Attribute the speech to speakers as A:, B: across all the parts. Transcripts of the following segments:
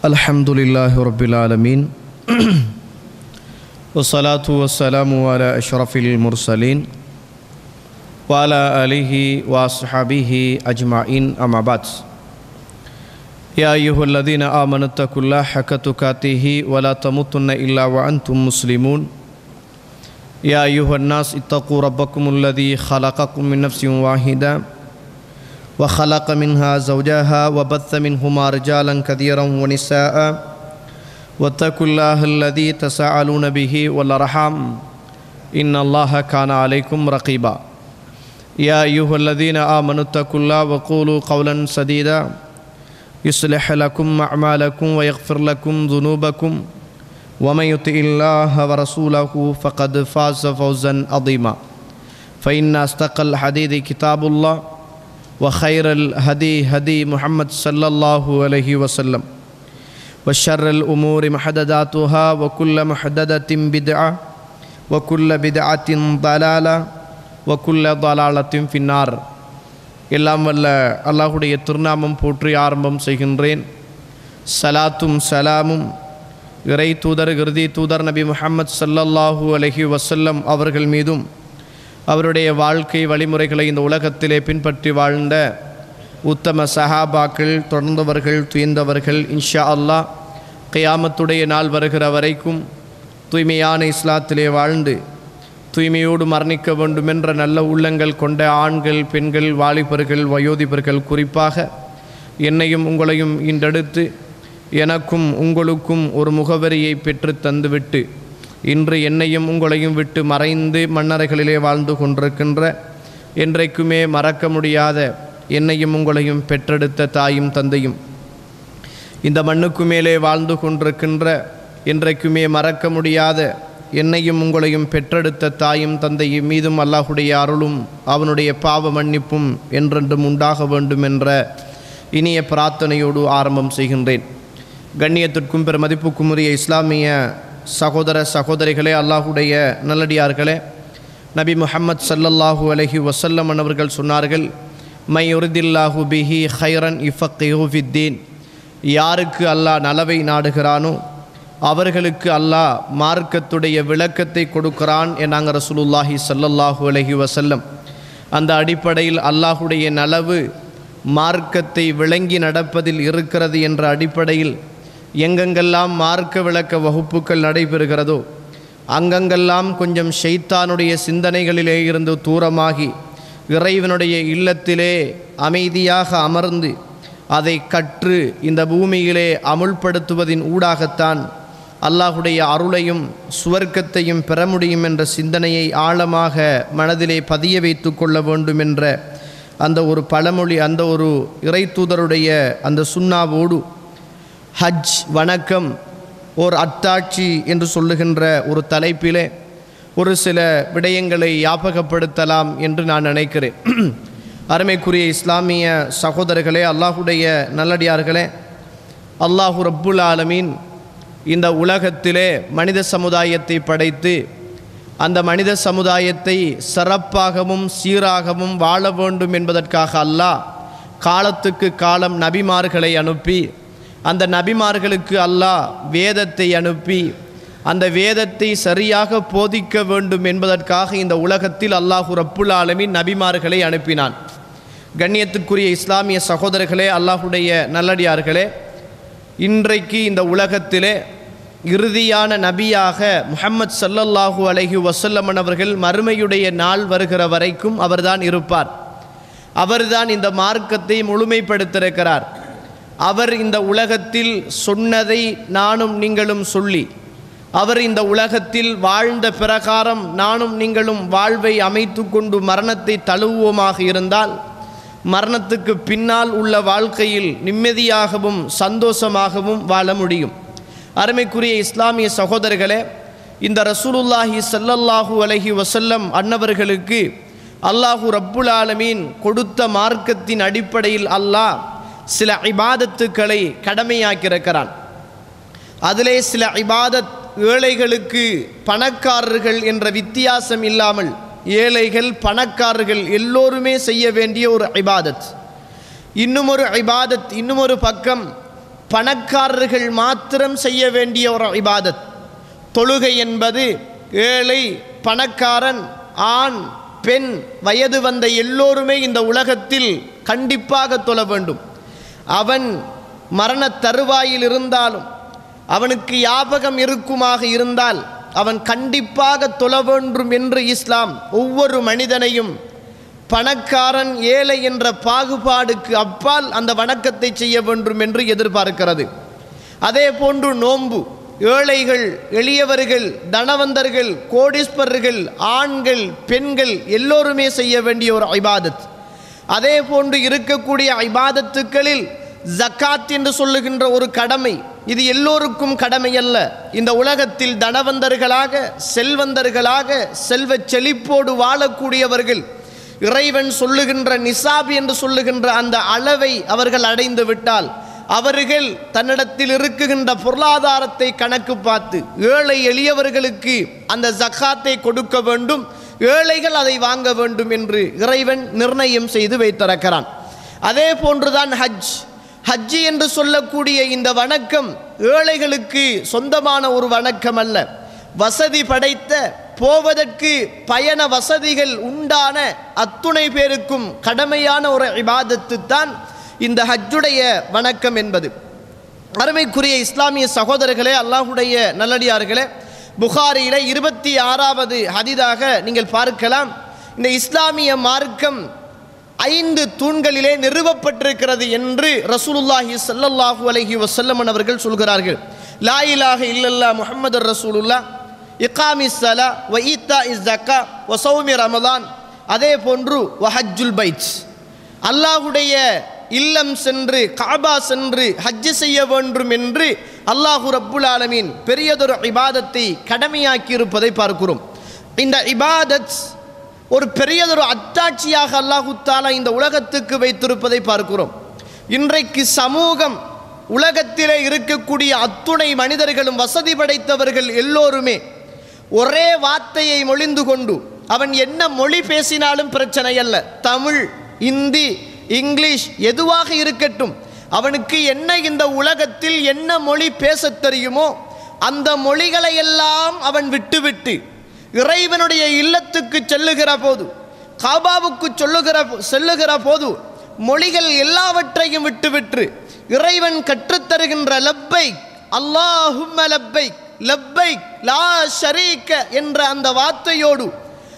A: الحمد لله رب العالمين والصلاة والسلام على أشرف المرسلين وعلى آله وأصحابه أجمعين أما بعد يا أيها الذين آمنوا اتقوا الله حق تقاته ولا تموتن إلا وأنتم مسلمون يا أيها الناس اتقوا ربكم الذي خلقكم من نفس واحدة وخلق منها زوجها وبث منهما رجالا كثيرا ونساء واتقوا الله الذي تساءلون به والأرحام إن الله كان عليكم رقيبا يا أيها الذين آمنوا اتقوا الله وقولوا قولا سديدا يصلح لكم أعمالكم ويغفر لكم ذنوبكم ومن يطع الله ورسوله فقد فاز فوزا عظيما فإن أصدق الحديث كتاب الله وخير الهدي هدي محمد صلى الله عليه وسلم وشر الأمور محدثاتها وكل محدثة بدعة وكل بدعة ضلالة وكل ضلالة في النار எல்லாம் வல்ல அல்லாஹுடைய திருநாமம் போற்றி ஆரம்பம் செய்கின்றேன் சலாத்தும் சலாமும் இறை தூதர் இறுதி தூதர் நபி முஹம்மது சல்லல்லாஹூ அலஹி வசல்லம் அவர்கள் மீதும் அவருடைய வாழ்க்கை வழிமுறைகளை இந்த உலகத்திலே பின்பற்றி வாழ்ந்த உத்தம சஹாபாக்கள் தொடர்ந்தவர்கள் துயர்ந்தவர்கள் இன்ஷா அல்லாஹ் கியாமத்துடைய நாள் வருகிற வரைக்கும் தூய்மையான இஸ்லாத்திலே வாழ்ந்து தூய்மையோடு மரணிக்க வேண்டுமென்ற நல்ல உள்ளங்கள் கொண்ட ஆண்கள் பெண்கள் வாலிபர்கள் வயோதிபர்கள் குறிப்பாக என்னையும் உங்களையும் இன்றெடுத்து எனக்கும் உங்களுக்கும் ஒரு முகவரியை பெற்று தந்துவிட்டு இன்று என்னையும் உங்களையும் விட்டு மறைந்து மன்னரைகளிலே வாழ்ந்து கொண்டிருக்கின்ற என்றைக்குமே மறக்க முடியாத என்னையும் உங்களையும் பெற்றெடுத்த தாயும் தந்தையும் இந்த மண்ணுக்கு மேலே வாழ்ந்து கொண்டிருக்கின்ற என்றைக்குமே மறக்க முடியாத என்னையும் உங்களையும் பெற்றெடுத்த தாயும் தந்தையும் மீதும் அல்லாஹுடைய அருளும் அவனுடைய பாவ மன்னிப்பும் என்றென்றும் உண்டாக வேண்டும் என்ற இனிய பிரார்த்தனையோடு ஆரம்பம் செய்கின்றேன் கண்ணியத்திற்கும் பெரு மதிப்புக்கும் உரிய இஸ்லாமிய சகோதர சகோதரிகளே அல்லாஹுடைய நல்லடியார்களே நபி முஹம்மத் சல்லல்லாஹூ அலஹி வசல்லம் அவர்கள் சொன்னார்கள் மை உருதில்லாஹு பிஹி ஹைரன் இஃபக்கிஹுஃபித்தீன் யாருக்கு அல்லாஹ் நலவை நாடுகிறானோ அவர்களுக்கு அல்லாஹ் மார்க்கத்துடைய விளக்கத்தை கொடுக்கிறான் என்னாங்க ரசூலுல்லாஹி சல்லல்லாஹூ அலஹி வசல்லம் அந்த அடிப்படையில் அல்லாஹுடைய நலவு மார்க்கத்தை விளங்கி நடப்பதில் இருக்கிறது என்ற அடிப்படையில் எங்கெங்கெல்லாம் மார்க்க விளக்க வகுப்புகள் நடைபெறுகிறதோ அங்கங்கெல்லாம் கொஞ்சம் ஷைத்தானுடைய சிந்தனைகளிலே இருந்து தூரமாகி இறைவனுடைய இல்லத்திலே அமைதியாக அமர்ந்து அதை கற்று இந்த பூமியிலே அமுல்படுத்துவதின் ஊடாகத்தான் அல்லாஹுடைய அருளையும் சுவர்க்கத்தையும் பெற முடியும் என்ற சிந்தனையை ஆழமாக மனதிலே பதிய வைத்து கொள்ள வேண்டும் என்ற அந்த ஒரு பழமொழி அந்த ஒரு இறை தூதருடைய அந்த சுண்ணாவோடு ஹஜ் வணக்கம் ஓர் அத்தாட்சி என்று சொல்லுகின்ற ஒரு தலைப்பிலே ஒரு சில விடயங்களை ஞாபகப்படுத்தலாம் என்று நான் நினைக்கிறேன் அருமைக்குரிய இஸ்லாமிய சகோதரர்களே அல்லாஹுடைய நல்லடியார்களே அல்லாஹு ரப்புல் ஆலமீன் இந்த உலகத்திலே மனித சமுதாயத்தை படைத்து அந்த மனித சமுதாயத்தை சிறப்பாகவும் சீராகவும் வாழ வேண்டும் என்பதற்காக அல்லாஹ் காலத்துக்கு காலம் நபிமார்களை அனுப்பி அந்த நபிமார்களுக்கு அல்லாஹ் வேதத்தை அனுப்பி அந்த வேதத்தை சரியாக போதிக்க வேண்டும் என்பதற்காக இந்த உலகத்தில் அல்லாஹு ரப்புல் ஆலமின் நபிமார்களை அனுப்பினான் கண்ணியத்துக்குரிய இஸ்லாமிய சகோதரர்களே அல்லாஹுடைய நல்லடியார்களே இன்றைக்கு இந்த உலகத்திலே இறுதியான நபியாக முஹம்மது சல்லல்லாஹூ அலஹி வசல்லமன் அவர்கள் மறுமையுடைய நாள் வருகிற வரைக்கும் அவர்தான் இருப்பார் அவர்தான் இந்த மார்க்கத்தை முழுமைப்படுத்திருக்கிறார் அவர் இந்த உலகத்தில் சொன்னதை நானும் நீங்களும் சொல்லி அவர் இந்த உலகத்தில் வாழ்ந்த பிரகாரம் நானும் நீங்களும் வாழ்வை அமைத்து கொண்டு மரணத்தை தழுவுவோமாக இருந்தால் மரணத்துக்கு பின்னால் உள்ள வாழ்க்கையில் நிம்மதியாகவும் சந்தோஷமாகவும் வாழ முடியும் அருமைக்குரிய இஸ்லாமிய சகோதரர்களே இந்த ரசூலுல்லாஹி சல்லல்லாஹூ அலஹி வசல்லம் அன்னவர்களுக்கு அல்லாஹூ ரப்புல் ஆலமீன் கொடுத்த மார்க்கத்தின் அடிப்படையில் அல்லாஹ் சில இபாதத்துக்களை கடமையாக்கியிருக்கிறான் அதிலே சில இபாதத் ஏழைகளுக்கு பணக்காரர்கள் என்ற வித்தியாசம் இல்லாமல் ஏழைகள் பணக்காரர்கள் எல்லோருமே செய்ய வேண்டிய ஒரு இபாதத் இன்னும் ஒரு இபாதத் இன்னும் ஒரு பக்கம் பணக்காரர்கள் மாத்திரம் செய்ய வேண்டிய ஒரு இபாதத் தொழுகை என்பது ஏழை பணக்காரன் ஆண் பெண் வயது வந்த எல்லோருமே இந்த உலகத்தில் கண்டிப்பாக தொழ வேண்டும் அவன் மரண தருவாயில் இருந்தாலும் அவனுக்கு யாபகம் இருக்குமாக இருந்தால் அவன் கண்டிப்பாக தொழ வேண்டும் என்று இஸ்லாம் ஒவ்வொரு மனிதனையும் பணக்காரன் ஏழை என்ற பாகுபாடுக்கு அப்பால் அந்த வணக்கத்தை செய்ய வேண்டும் என்று எதிர்பார்க்கிறது அதே போன்று நோன்பு ஏழைகள் எளியவர்கள் தனவந்தர்கள் கோடீஸ்வரர்கள் ஆண்கள் பெண்கள் எல்லோருமே செய்ய வேண்டிய ஒரு ஐபாதத் அதே போன்று இருக்கக்கூடிய ஐபாதத்துக்களில் ஜக்காத் என்று சொல்லுகின்ற ஒரு கடமை இது எல்லோருக்கும் கடமை அல்ல இந்த உலகத்தில் தனவந்தர்களாக செல்வந்தர்களாக செல்வ செழிப்போடு வாழக்கூடியவர்கள் இறைவன் சொல்லுகின்ற நிசாப் என்று சொல்லுகின்ற அந்த அளவை அவர்கள் அடைந்து விட்டால் அவர்கள் தன்னிடத்தில் இருக்குகின்ற பொருளாதாரத்தை கணக்கு பார்த்து ஏழை எளியவர்களுக்கு அந்த ஜக்காத்தை கொடுக்க வேண்டும் ஏழைகள் அதை வாங்க வேண்டும் என்று இறைவன் நிர்ணயம் செய்து வைத்திருக்கிறான் அதே போன்றுதான் ஹஜ் ஹஜ்ஜி என்று சொல்லக்கூடிய இந்த வணக்கம் ஏழைகளுக்கு சொந்தமான ஒரு வணக்கம் அல்ல வசதி படைத்த போவதற்கு பயண வசதிகள் உண்டான அத்துணை பேருக்கும் கடமையான ஒரு இபாதத்து தான் இந்த ஹஜ்ஜுடைய வணக்கம் என்பது அருமைக்குரிய இஸ்லாமிய சகோதரர்களே அல்லாஹுடைய நல்லடியார்களே புகாரியில இருபத்தி ஆறாவது ஹதீதாக நீங்கள் பார்க்கலாம் இந்த இஸ்லாமிய மார்க்கம் ஐந்து தூண்களிலே நிறுவப்பட்டிருக்கிறது என்று ரசூலுல்லாஹி ஸல்லல்லாஹு அலைஹி வஸல்லம் அவர்கள் சொல்கிறார்கள் லா இலாஹ இல்லல்லா முஹம்மது ரசூலுல்லா இகாமி சலா வ ஈத்தா இஸ் ஜக்கா வ சௌமி ரமலான் அதே போன்று வஹஜ்ஜுல் பைத் அல்லாஹுடைய இல்லம் சென்று காபா சென்று ஹஜ்ஜு செய்ய வேண்டும் என்று அல்லாஹு ரப்புல் ஆலமீன் பெரியதொரு இபாதத்தை கடமையாக்கி இருப்பதை பார்க்கிறோம் இந்த இபாதத் ஒரு பெரியதொரு அத்தாட்சியாக அல்லாஹு தாலா இந்த உலகத்துக்கு வைத்திருப்பதை பார்க்கிறோம் இன்றைக்கு சமூகம் உலகத்திலே இருக்கக்கூடிய அத்துணை மனிதர்களும் வசதி படைத்தவர்கள் எல்லோருமே ஒரே வார்த்தையை மொழிந்து கொண்டு அவன் என்ன மொழி பேசினாலும் பிரச்சனை அல்ல தமிழ் இந்தி இங்கிலீஷ் எதுவாக இருக்கட்டும் அவனுக்கு என்ன இந்த உலகத்தில் என்ன மொழி பேசத் தெரியுமோ அந்த மொழிகளை எல்லாம் அவன் விட்டுவிட்டு இறைவனுடைய இல்லத்துக்கு செல்லுகிற போது காபாவுக்கு சொல்லுகிற செல்லுகிற போது மொழிகள் எல்லாவற்றையும் விட்டுவிட்டு இறைவன் கற்றுத்தருகின்ற லப்பை அல்லாஹும்ம லப்பை லப்பை லா ஷரீக்க என்ற அந்த வார்த்தையோடு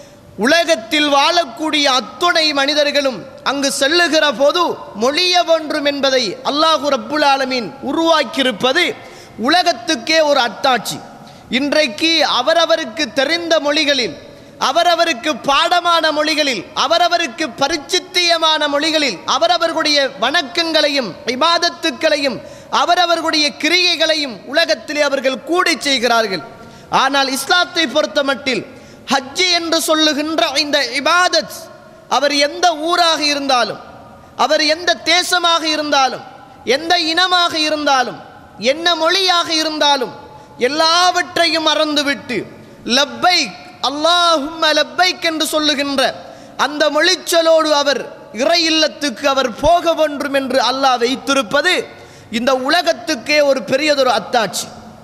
A: உலகத்தில் வாழக்கூடிய அத்துணை மனிதர்களும் அங்கு செல்லுகிற போது மொழிய வேண்டும் என்பதை அல்லாஹு ரப்புல் ஆலமீன் உருவாக்கியிருப்பது உலகத்துக்கே ஒரு அத்தாட்சி இன்றைக்கு அவரவருக்கு தெரிந்த மொழிகளில் அவரவருக்கு பாடமான மொழிகளில் அவரவருக்கு பரிச்சித்தியமான மொழிகளில் அவரவர்களுடைய வணக்கங்களையும் இபாதத்துக்களையும் அவரவர்களுடைய கிரியைகளையும் உலகத்திலே அவர்கள் கூடி செய்கிறார்கள் ஆனால் இஸ்லாத்தை பொறுத்த மட்டில் ஹஜ்ஜி என்று சொல்லுகின்ற இந்த இபாதத் அவர் எந்த ஊராக இருந்தாலும் அவர் எந்த தேசமாக இருந்தாலும் எந்த இனமாக இருந்தாலும் என்ன மொழியாக இருந்தாலும் எல்லாவற்றையும் மறந்துவிட்டு லப்பைக் அல்லாஹும்ம லப்பைக் என்று சொல்லுகின்ற அந்த மொழிச்சலோடு அவர் இறை இல்லத்துக்கு அவர் போக வேண்டும் என்று அல்லாஹ் வைத்திருப்பது இந்த உலகத்துக்கே ஒரு பெரியதொரு அத்தாட்சி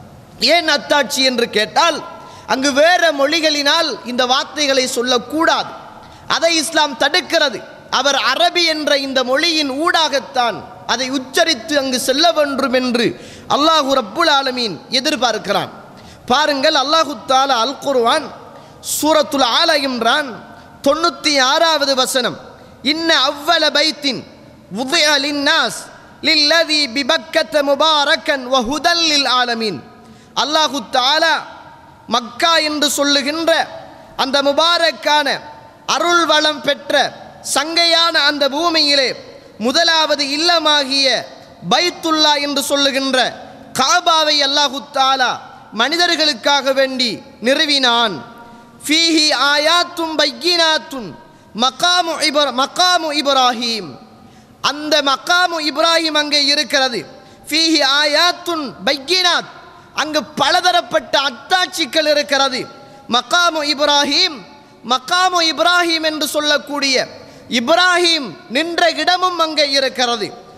A: ஏன் அத்தாட்சி என்று கேட்டால் அங்கு வேற மொழிகளினால் இந்த வார்த்தைகளை சொல்லக்கூடாது அதை இஸ்லாம் தடுக்கிறது அவர் அரபி என்ற இந்த மொழியின் ஊடாகத்தான் அதை உச்சரித்து அங்கு செல்ல வேண்டும் என்று அல்லாஹு ரப்புல் ஆலமீன் எதிர்பார்க்கிறான் பாருங்கள் அல்லாஹு தாலா அல் குர்ஆன் சூரத்துல் ஆல இம்ரான் தொண்ணூற்றி ஆறாவது வசனம் இன்ன அவ்வல பைத்தின் உதய லின்னாஸ் லில்லதி பிபக்கத்த முபாரக்கன் வஹுதல் லில் ஆலமீன் அல்லாஹு தாலா மக்கா என்று சொல்லுகின்ற அந்த முபாரக்கான அருள் வளம் பெற்ற சங்கையான அந்த பூமியிலே முதலாவது இல்லமாகிய பைத்துல்லா என்று சொல்லுகின்ற காபாவை அல்லாஹு தாலா மனிதர்களுக்காக வேண்டி நிறுவினான் ஃபீஹி ஆயாத்தும் பையினாத்துன் மகாமு இபர் மகாமு இப்ராஹீம் அந்த மக்காமு இப்ராஹிம் அங்கே இருக்கிறது ஃபீஹி ஆயாத்துன் பையினாத் அங்கு பலதரப்பட்ட அத்தாட்சிகள் இருக்கிறது மக்காமு இப்ராஹிம் மக்காமு இப்ராஹிம் என்று சொல்லக்கூடிய இப்ராஹிம் நின்ற இடமும் அங்கே இருக்கிறது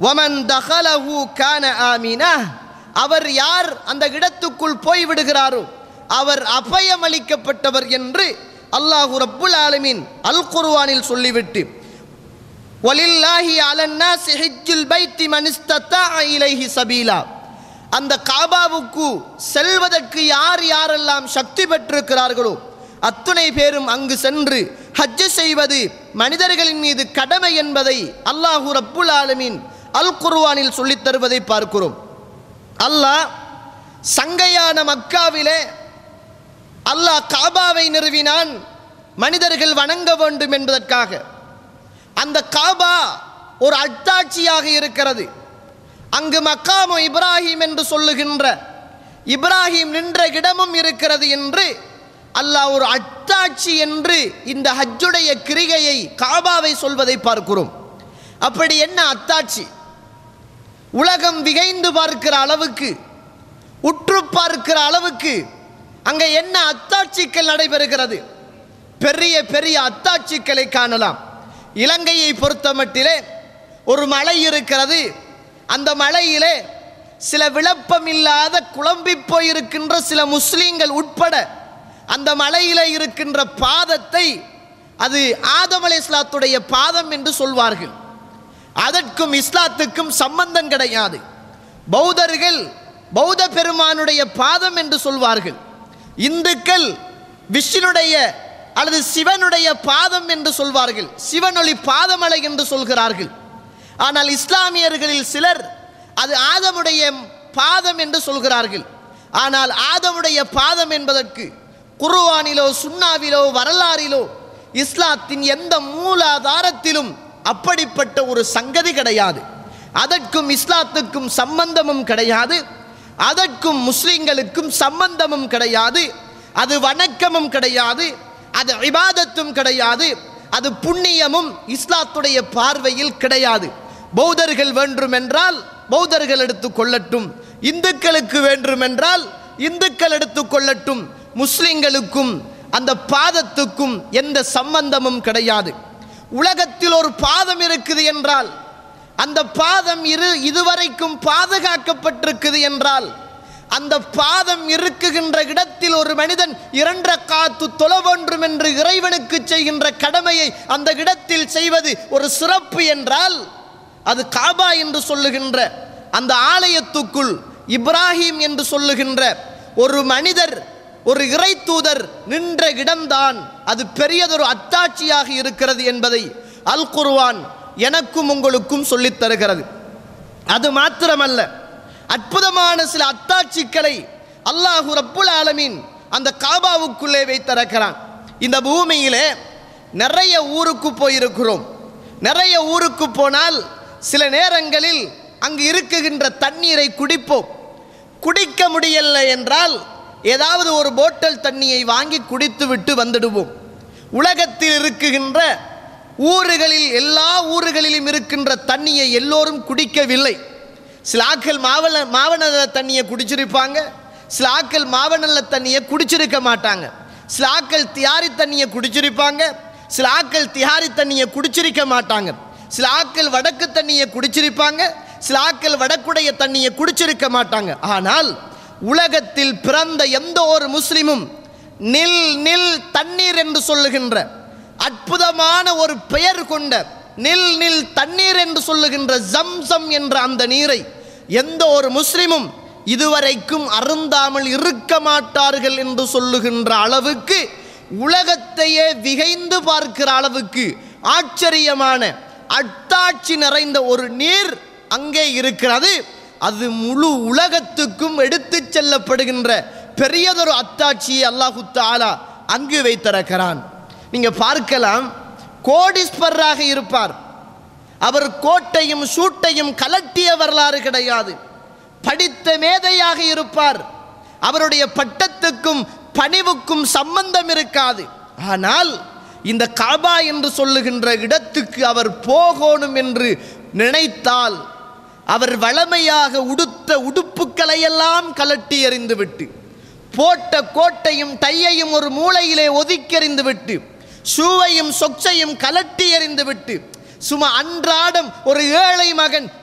B: ஒமன் தஹலஹு கான ஆமினா அவர் யார் அந்த இடத்துக்குள் போய் விடுகிறாரோ அவர் அபயமளிக்கப்பட்டவர் என்று அல்லாஹு ரப்புல் ஆலமீன் அல் குர்ஆனில் சொல்லிவிட்டு வலில்லாஹி அலன்னாசி ஹிஜ்ஜுல் பைத்தி மன் இஸ்தத்தாஅ இலைஹி சபீலா அந்த காபாவுக்கு செல்வதற்கு யார் யாரெல்லாம் சக்தி பெற்றிருக்கிறார்களோ அத்துணை பேரும் அங்கு சென்று ஹஜ்ஜு செய்வது மனிதர்களின் மீது கடமை என்பதை அல்லாஹு ரப்புல் ஆலமீன் அல் குர்ஆனில் சொல்லித் தருவதை பார்க்கிறோம் அல்லாஹ் சங்கையான மக்காவிலே அல்லாஹ் காபாவை நிறுவினான் மனிதர்கள் வணங்க வேண்டும் என்பதற்காக அந்த காபா ஒரு அட்டாட்சியாக இருக்கிறது அங்கு மக்காமு இப்ராஹிம் என்று சொல்லுகின்ற இப்ராஹிம் நின்ற இடமும் இருக்கிறது என்று அல்லாஹ் ஒரு அட்டாட்சி என்று இந்த ஹஜ்ஜுடைய கிரிகையை காபாவை சொல்வதை பார்க்கிறோம் அப்படி என்ன அத்தாட்சி உலகம் விகைந்து பார்க்கிற அளவுக்கு உற்று பார்க்கிற அளவுக்கு அங்கே என்ன அத்தாட்சிகள் நடைபெறுகிறது பெரிய பெரிய அத்தாட்சிகளை காணலாம் இலங்கையை பொறுத்தமட்டிலே ஒரு மலை இருக்கிறது அந்த மலையிலே சில விளப்பமில்லாத குழம்பி போயிருக்கின்ற சில முஸ்லீம்கள் உட்பட அந்த மலையிலே இருக்கின்ற பாதத்தை அது ஆதம் அலை இஸ்லாத்துடைய பாதம் என்று சொல்வார்கள் அதற்கும் இஸ்லாத்துக்கும் சம்பந்தம் கிடையாது பௌத்தர்கள் பௌத்த பெருமானுடைய பாதம் என்று சொல்வார்கள் இந்துக்கள் விஷ்ணுடைய அல்லது சிவனுடைய பாதம் என்று சொல்வார்கள் சிவனொளி பாதமலை என்று சொல்கிறார்கள் ஆனால் இஸ்லாமியர்களில் சிலர் அது ஆதமுடைய பாதம் என்று சொல்கிறார்கள் ஆனால் ஆதமுடைய பாதம் என்பதற்கு குர்ஆனிலோ சுன்னாவிலோ வரலாறிலோ இஸ்லாத்தின் எந்த மூலாதாரத்திலும் அப்படிப்பட்ட ஒரு சங்கதி கிடையாது அதற்கும் இஸ்லாத்துக்கும் சம்பந்தமும் கிடையாது அதற்கும் முஸ்லிம்களுக்கும் சம்பந்தமும் கிடையாது அது வணக்கமும் கிடையாது அது இபாதத்தும் கிடையாது அது புண்ணியமும் இஸ்லாத்துடைய பார்வையில் கிடையாது பௌத்தர்கள் வேண்டுமென்றால் பௌத்தர்கள் எடுத்துக் கொள்ளட்டும் இந்துக்களுக்கு வேண்டுமென்றால் இந்துக்கள் எடுத்துக் கொள்ளட்டும் முஸ்லிம்களுக்கும் அந்த பாதத்துக்கும் எந்த சம்பந்தமும் கிடையாது உலகத்தில் ஒரு பாதம் இருக்குது என்றால் அந்த பாதம் இரு இதுவரைக்கும் பாதுகாக்கப்பட்டிருக்குது என்றால் அந்த பாதம் இருக்குகின்ற இடத்தில் ஒரு மனிதன் இரண்ட காத்து தொழ வேண்டும் என்று இறைவனுக்கு செய்கின்ற கடமையை அந்த இடத்தில் செய்வது ஒரு சிறப்பு என்றால் அது காபா என்று சொல்லுகின்ற அந்த ஆலயத்துக்குள் இப்ராஹிம் என்று சொல்லுகின்ற ஒரு மனிதர் ஒரு இறை தூதர் நின்ற இடம்தான் அது பெரியதொரு அத்தாட்சியாக இருக்கிறது என்பதை அல் குர்ஆன் எனக்கும் உங்களுக்கும் சொல்லித் தருகிறது அது மாத்திரமல்ல அற்புதமான சில அத்தாட்சிகளை அல்லாஹு ரப்புல் ஆலமீன் அந்த காபாவுக்குள்ளே வைத்திருக்கிறான் இந்த பூமியிலே நிறைய ஊருக்கு போயிருக்கிறோம் நிறைய ஊருக்கு போனால் சில நேரங்களில் அங்கு இருக்குகின்ற தண்ணீரை குடிப்போம் குடிக்க முடியலை என்றால் ஏதாவது ஒரு போட்டல் தண்ணியை வாங்கி குடித்து விட்டு வந்துடுவோம் உலகத்தில் இருக்குகின்ற ஊர்களில் எல்லா ஊர்களிலும் இருக்கின்ற தண்ணியை எல்லோரும் குடிக்கவில்லை சில ஆக்கள் மாவன மாவனல்ல தண்ணியை குடிச்சிருப்பாங்க சில ஆக்கள் மாவனல்ல தண்ணியை குடிச்சிருக்க மாட்டாங்க சில ஆக்கள் தியாரி தண்ணியை குடிச்சிருப்பாங்க சில ஆக்கள் தியாரி தண்ணியை குடிச்சிருக்க மாட்டாங்க சில ஆக்கள் வடக்கு தண்ணியை குடிச்சிருப்பாங்க சில ஆக்கள் வடக்குடைய தண்ணியை குடிச்சிருக்க மாட்டாங்க ஆனால் உலகத்தில் பிறந்த எந்த ஒரு முஸ்லிமும் நில் நில் தண்ணீர் என்று சொல்லுகின்ற அற்புதமான ஒரு பெயர் கொண்ட நில் நில் தண்ணீர் என்று சொல்லுகின்ற ஜம்சம் என்ற அந்த நீரை எந்த ஒரு முஸ்லிமும் இதுவரைக்கும் அருந்தாமல் இருக்க மாட்டார்கள் என்று சொல்லுகின்ற அளவுக்கு உலகத்தையே விகைந்து பார்க்கிற அளவுக்கு ஆச்சரியமான அட்டாட்சி நிறைந்த ஒரு நீர் அங்கே இருக்கிறது அது முழு உலகத்துக்கும் எடுத்துச் செல்லப்படுகின்ற பெரியதொரு அத்தாட்சியை அல்லாஹு தாலா அங்கு வைத்திருக்கிறான் நீங்க பார்க்கலாம் கோடீஸ்வரராக இருப்பார் அவர் கோட்டையும் சூட்டையும் கலட்டிய வரலாறு கிடையாது படித்த மேதையாக இருப்பார் அவருடைய பட்டத்துக்கும் பணிவுக்கும் சம்பந்தம் இருக்காது ஆனால் இந்த காபா என்று சொல்லுகின்ற இடத்துக்கு அவர் போகணும் என்று நினைத்தால் அவர் வளமையாக உடுத்த உடுப்புக்களை எல்லாம் கலட்டி எறிந்து விட்டு போட்ட கோட்டையும் டையையும் ஒரு மூலையிலே ஒதுக்கி எறிந்து விட்டு ஷூவையும் சொக்ஸையும் கலட்டி எறிந்து விட்டு சும்மா அன்றாடம் ஒரு ஏழை மகன்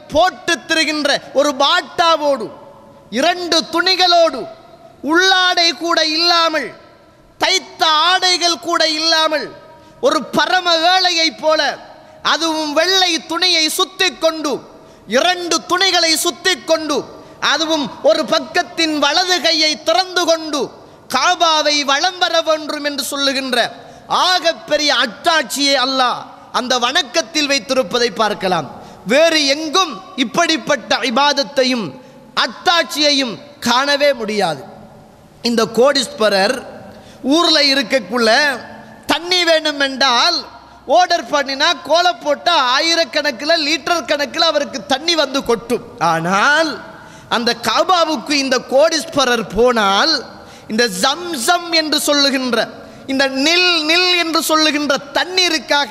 B: போட்டு திரிகின்ற ஒரு பாட்டாவோடு இரண்டு துணிகளோடு உள்ளாடை கூட இல்லாமல் தைத்த ஆடைகள் கூட இல்லாமல் ஒரு பரம ஏழையைப் போல அதுவும் வெள்ளை துணியை சுத்திக் கொண்டு இரண்டு துணிகளை சுத்திக் கொண்டு அதுவும் ஒரு பக்கத்தின் வலது கையை திறந்து கொண்டு காபாவை வலம் வர வேண்டும் என்று சொல்லுகின்ற ஆகப்பெரிய அட்டாட்சியை அல்லாஹ் அந்த வணக்கத்தில் வைத்திருப்பதை பார்க்கலாம் வேறு எங்கும் இப்படிப்பட்ட இபாதத்தையும் அத்தாட்சியையும் காணவே முடியாது இந்த கோடீஸ்வரர் ஊரில் இருக்கக்குள்ள தண்ணி வேணும் என்றால் ஆர்டர் பண்ணினா கோலை போட்டால் ஆயிரக்கணக்கில் லிட்டர் கணக்கில் அவருக்கு தண்ணி வந்து கொட்டும் ஆனால் அந்த காபாவுக்கு இந்த கோடீஸ்வரர் போனால் இந்த ஜம்சம் என்று சொல்லுகின்ற இந்த நில் நில் என்று சொல்லுகின்ற தண்ணீருக்காக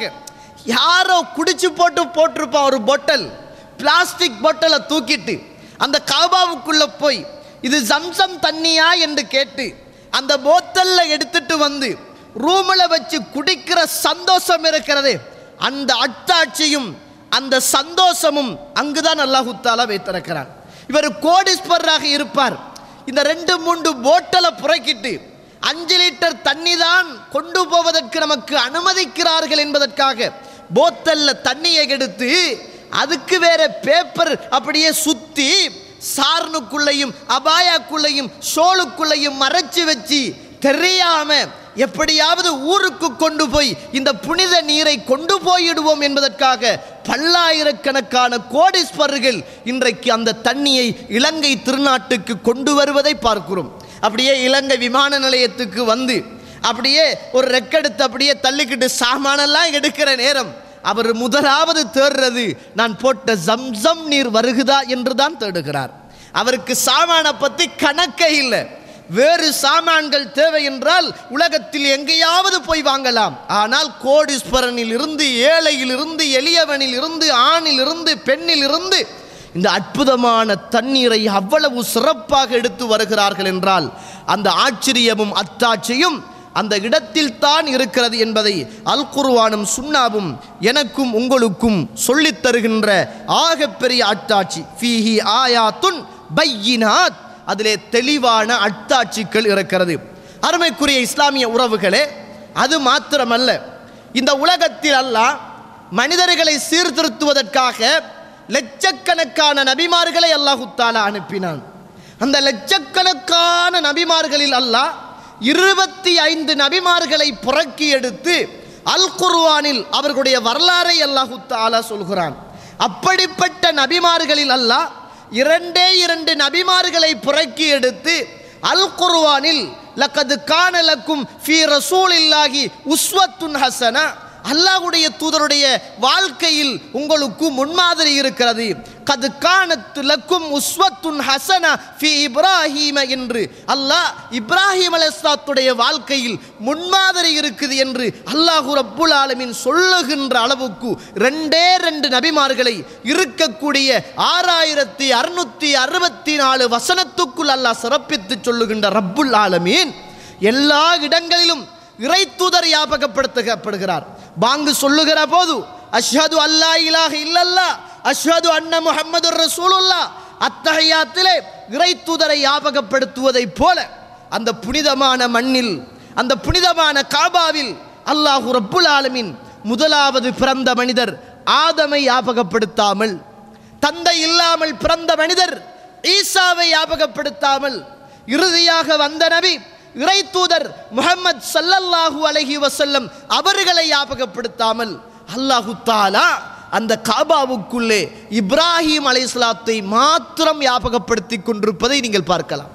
B: யாரோ குடிச்சு போட்டு போட்டிருப்பான் ஒரு பொட்டல் பிளாஸ்டிக் பொட்டலை தூக்கிட்டு அந்த காபாவுக்குள்ள போய் இது ஜம்சம் தண்ணியா என்று கேட்டு அந்த போத்தல்ல எடுத்துட்டு வந்து ரூமில் வச்சு குடிக்கிற சந்தோஷம் இருக்கிறதே அந்த அட்டாட்சியும் அந்த சந்தோஷமும் அங்குதான் அல்லாஹு தாலா வைத்திருக்கிறான் இவர் கோடீஸ்வரராக இருப்பார் இந்த ரெண்டு மூன்று போட்டலை புறக்கிட்டு அஞ்சு லிட்டர் தண்ணி தான் கொண்டு போவதற்கு நமக்கு அனுமதிக்கிறார்கள் என்பதற்காக போத்தல்ல தண்ணியை எடுத்து அதுக்கு வேற பேப்பர் அப்படியே சுத்தி சார்னுக்குள்ளையும் அபாயாக்குள்ளையும் ஷோலுக்குள்ளையும் மறைச்சு வச்சு தெரியாம எப்படியாவது ஊருக்கு கொண்டு போய் இந்த புனித நீரை கொண்டு போயிடுவோம் என்பதற்காக பல்லாயிரக்கணக்கான கோடீஸ்வரர்கள் இன்றைக்கு அந்த தண்ணியை இலங்கை திருநாட்டுக்கு கொண்டு வருவதை பார்க்கிறோம் அப்படியே இலங்கை விமான நிலையத்துக்கு வந்து அப்படியே ஒரு ரெக்கெடுத்து அப்படியே தள்ளிக்கிட்டு சாமானெல்லாம் எடுக்கிற நேரம் அவர் முதலாவது தேடுறது நான் போட்ட ஜம்சம் நீர் வருகுதா என்று தான் தேடுகிறார் அவருக்கு சாமானை பற்றி கணக்கே இல்லை வேறு சாமான்கள் தேவை என்றால் உலகத்தில் எங்கேயாவது போய் வாங்கலாம் ஆனால் கோடீஸ்வரனில் இருந்து ஏழையில் இருந்து எளியவனில் இருந்து ஆணில் இருந்து பெண்ணில் இருந்து இந்த அற்புதமான தண்ணீரை அவ்வளவு சிறப்பாக எடுத்து வருகிறார்கள் என்றால் அந்த ஆச்சரியமும் அத்தாட்சியும் அந்த இடத்தில் தான் இருக்கிறது என்பதை அல் குர்வானும் சுண்ணாவும் எனக்கும் உங்களுக்கும் சொல்லித் தருகின்ற ஆகப்பெரிய அத்தாட்சி ஃபீஹி ஆயாத்துன் பையினாத் அதிலே தெளிவான அத்தாட்சிகள் இருக்கிறது அருமைக்குரிய இஸ்லாமிய உறவுகளே அது மாத்திரமல்ல இந்த உலகத்தில் அல்லாஹ் மனிதர்களை சீர்திருத்துவதற்காக லட்சக்கணக்கான நபிமார்களை அல்லாஹு தாலா அனுப்பினான் அந்த லட்சக்கணக்கான நபிமார்களில் அல்லாஹ் இருபத்தி ஐந்து நபிமார்களை புறக்கி எடுத்து அல் குர்ஆனில் அவர்களுடைய வரலாறை அல்லாஹு தாலா சொல்கிறான் அப்படிப்பட்ட நபிமார்களில் அல்லாஹ் இரண்டே இரண்டு நபிமார்களை புறக்கி எடுத்து அல் குர்ஆனில் லக்கது கானலக்கும் ஃபீ ரசூலில்லாஹி உஸ்வத்துன் ஹசனா அல்லாஹ்வுடைய தூதருடைய வாழ்க்கையில் உங்களுக்கு முன்மாதிரி இருக்கிறது கது காணத்து லக்கும் உஸ்வத்துன் ஹசனா ஃபி இப்ராஹீம என்று அல்லாஹ் இப்ராஹிம் அலைஹிஸ்ஸலாத்துடைய வாழ்க்கையில் முன்மாதிரி இருக்குது என்று அல்லாஹு ரப்புல் ஆலமீன் சொல்லுகின்ற அளவுக்கு ரெண்டே ரெண்டு நபிமார்களை இருக்கக்கூடிய ஆறாயிரத்தி அறுநூத்தி அறுபத்தி நாலு வசனத்துக்குள் அல்லாஹ் சிறப்பித்து சொல்லுகின்ற ரப்புல் ஆலமீன் எல்லா இடங்களிலும் இறை தூதர் ஞாபகப்படுத்தப்படுகிறார் பாங்கு சொல்லுகிற போது அஷ்ஹது அல்லா இலாஹ இல்லல்லா அஷ்ஹது அன்ன முஹம்மது ரசூலுல்லா அத்தகையாத்திலே இறை தூதரை ஞாபகப்படுத்துவதைப் போல அந்த புனிதமான மண்ணில் அந்த புனிதமான காபாவில் அல்லாஹு ரப்புல் ஆலமீன் முதலாவது பிறந்த மனிதர் ஆதமை ஞாபகப்படுத்தாமல் தந்தை இல்லாமல் பிறந்த மனிதர் ஈசாவை ஞாபகப்படுத்தாமல் இறுதியாக வந்த நபி இறை தூதர் முகமது சல்லல்லாஹு அலைஹி வசல்லம் அவர்களை ஞாபகப்படுத்தாமல் அல்லாஹு தாலா அந்த காபாவுக்குள்ளே இப்ராஹிம் அலைஹிஸ்ஸலாத்தை மாத்திரம் ஞாபகப்படுத்தி கொண்டிருப்பதை நீங்கள் பார்க்கலாம்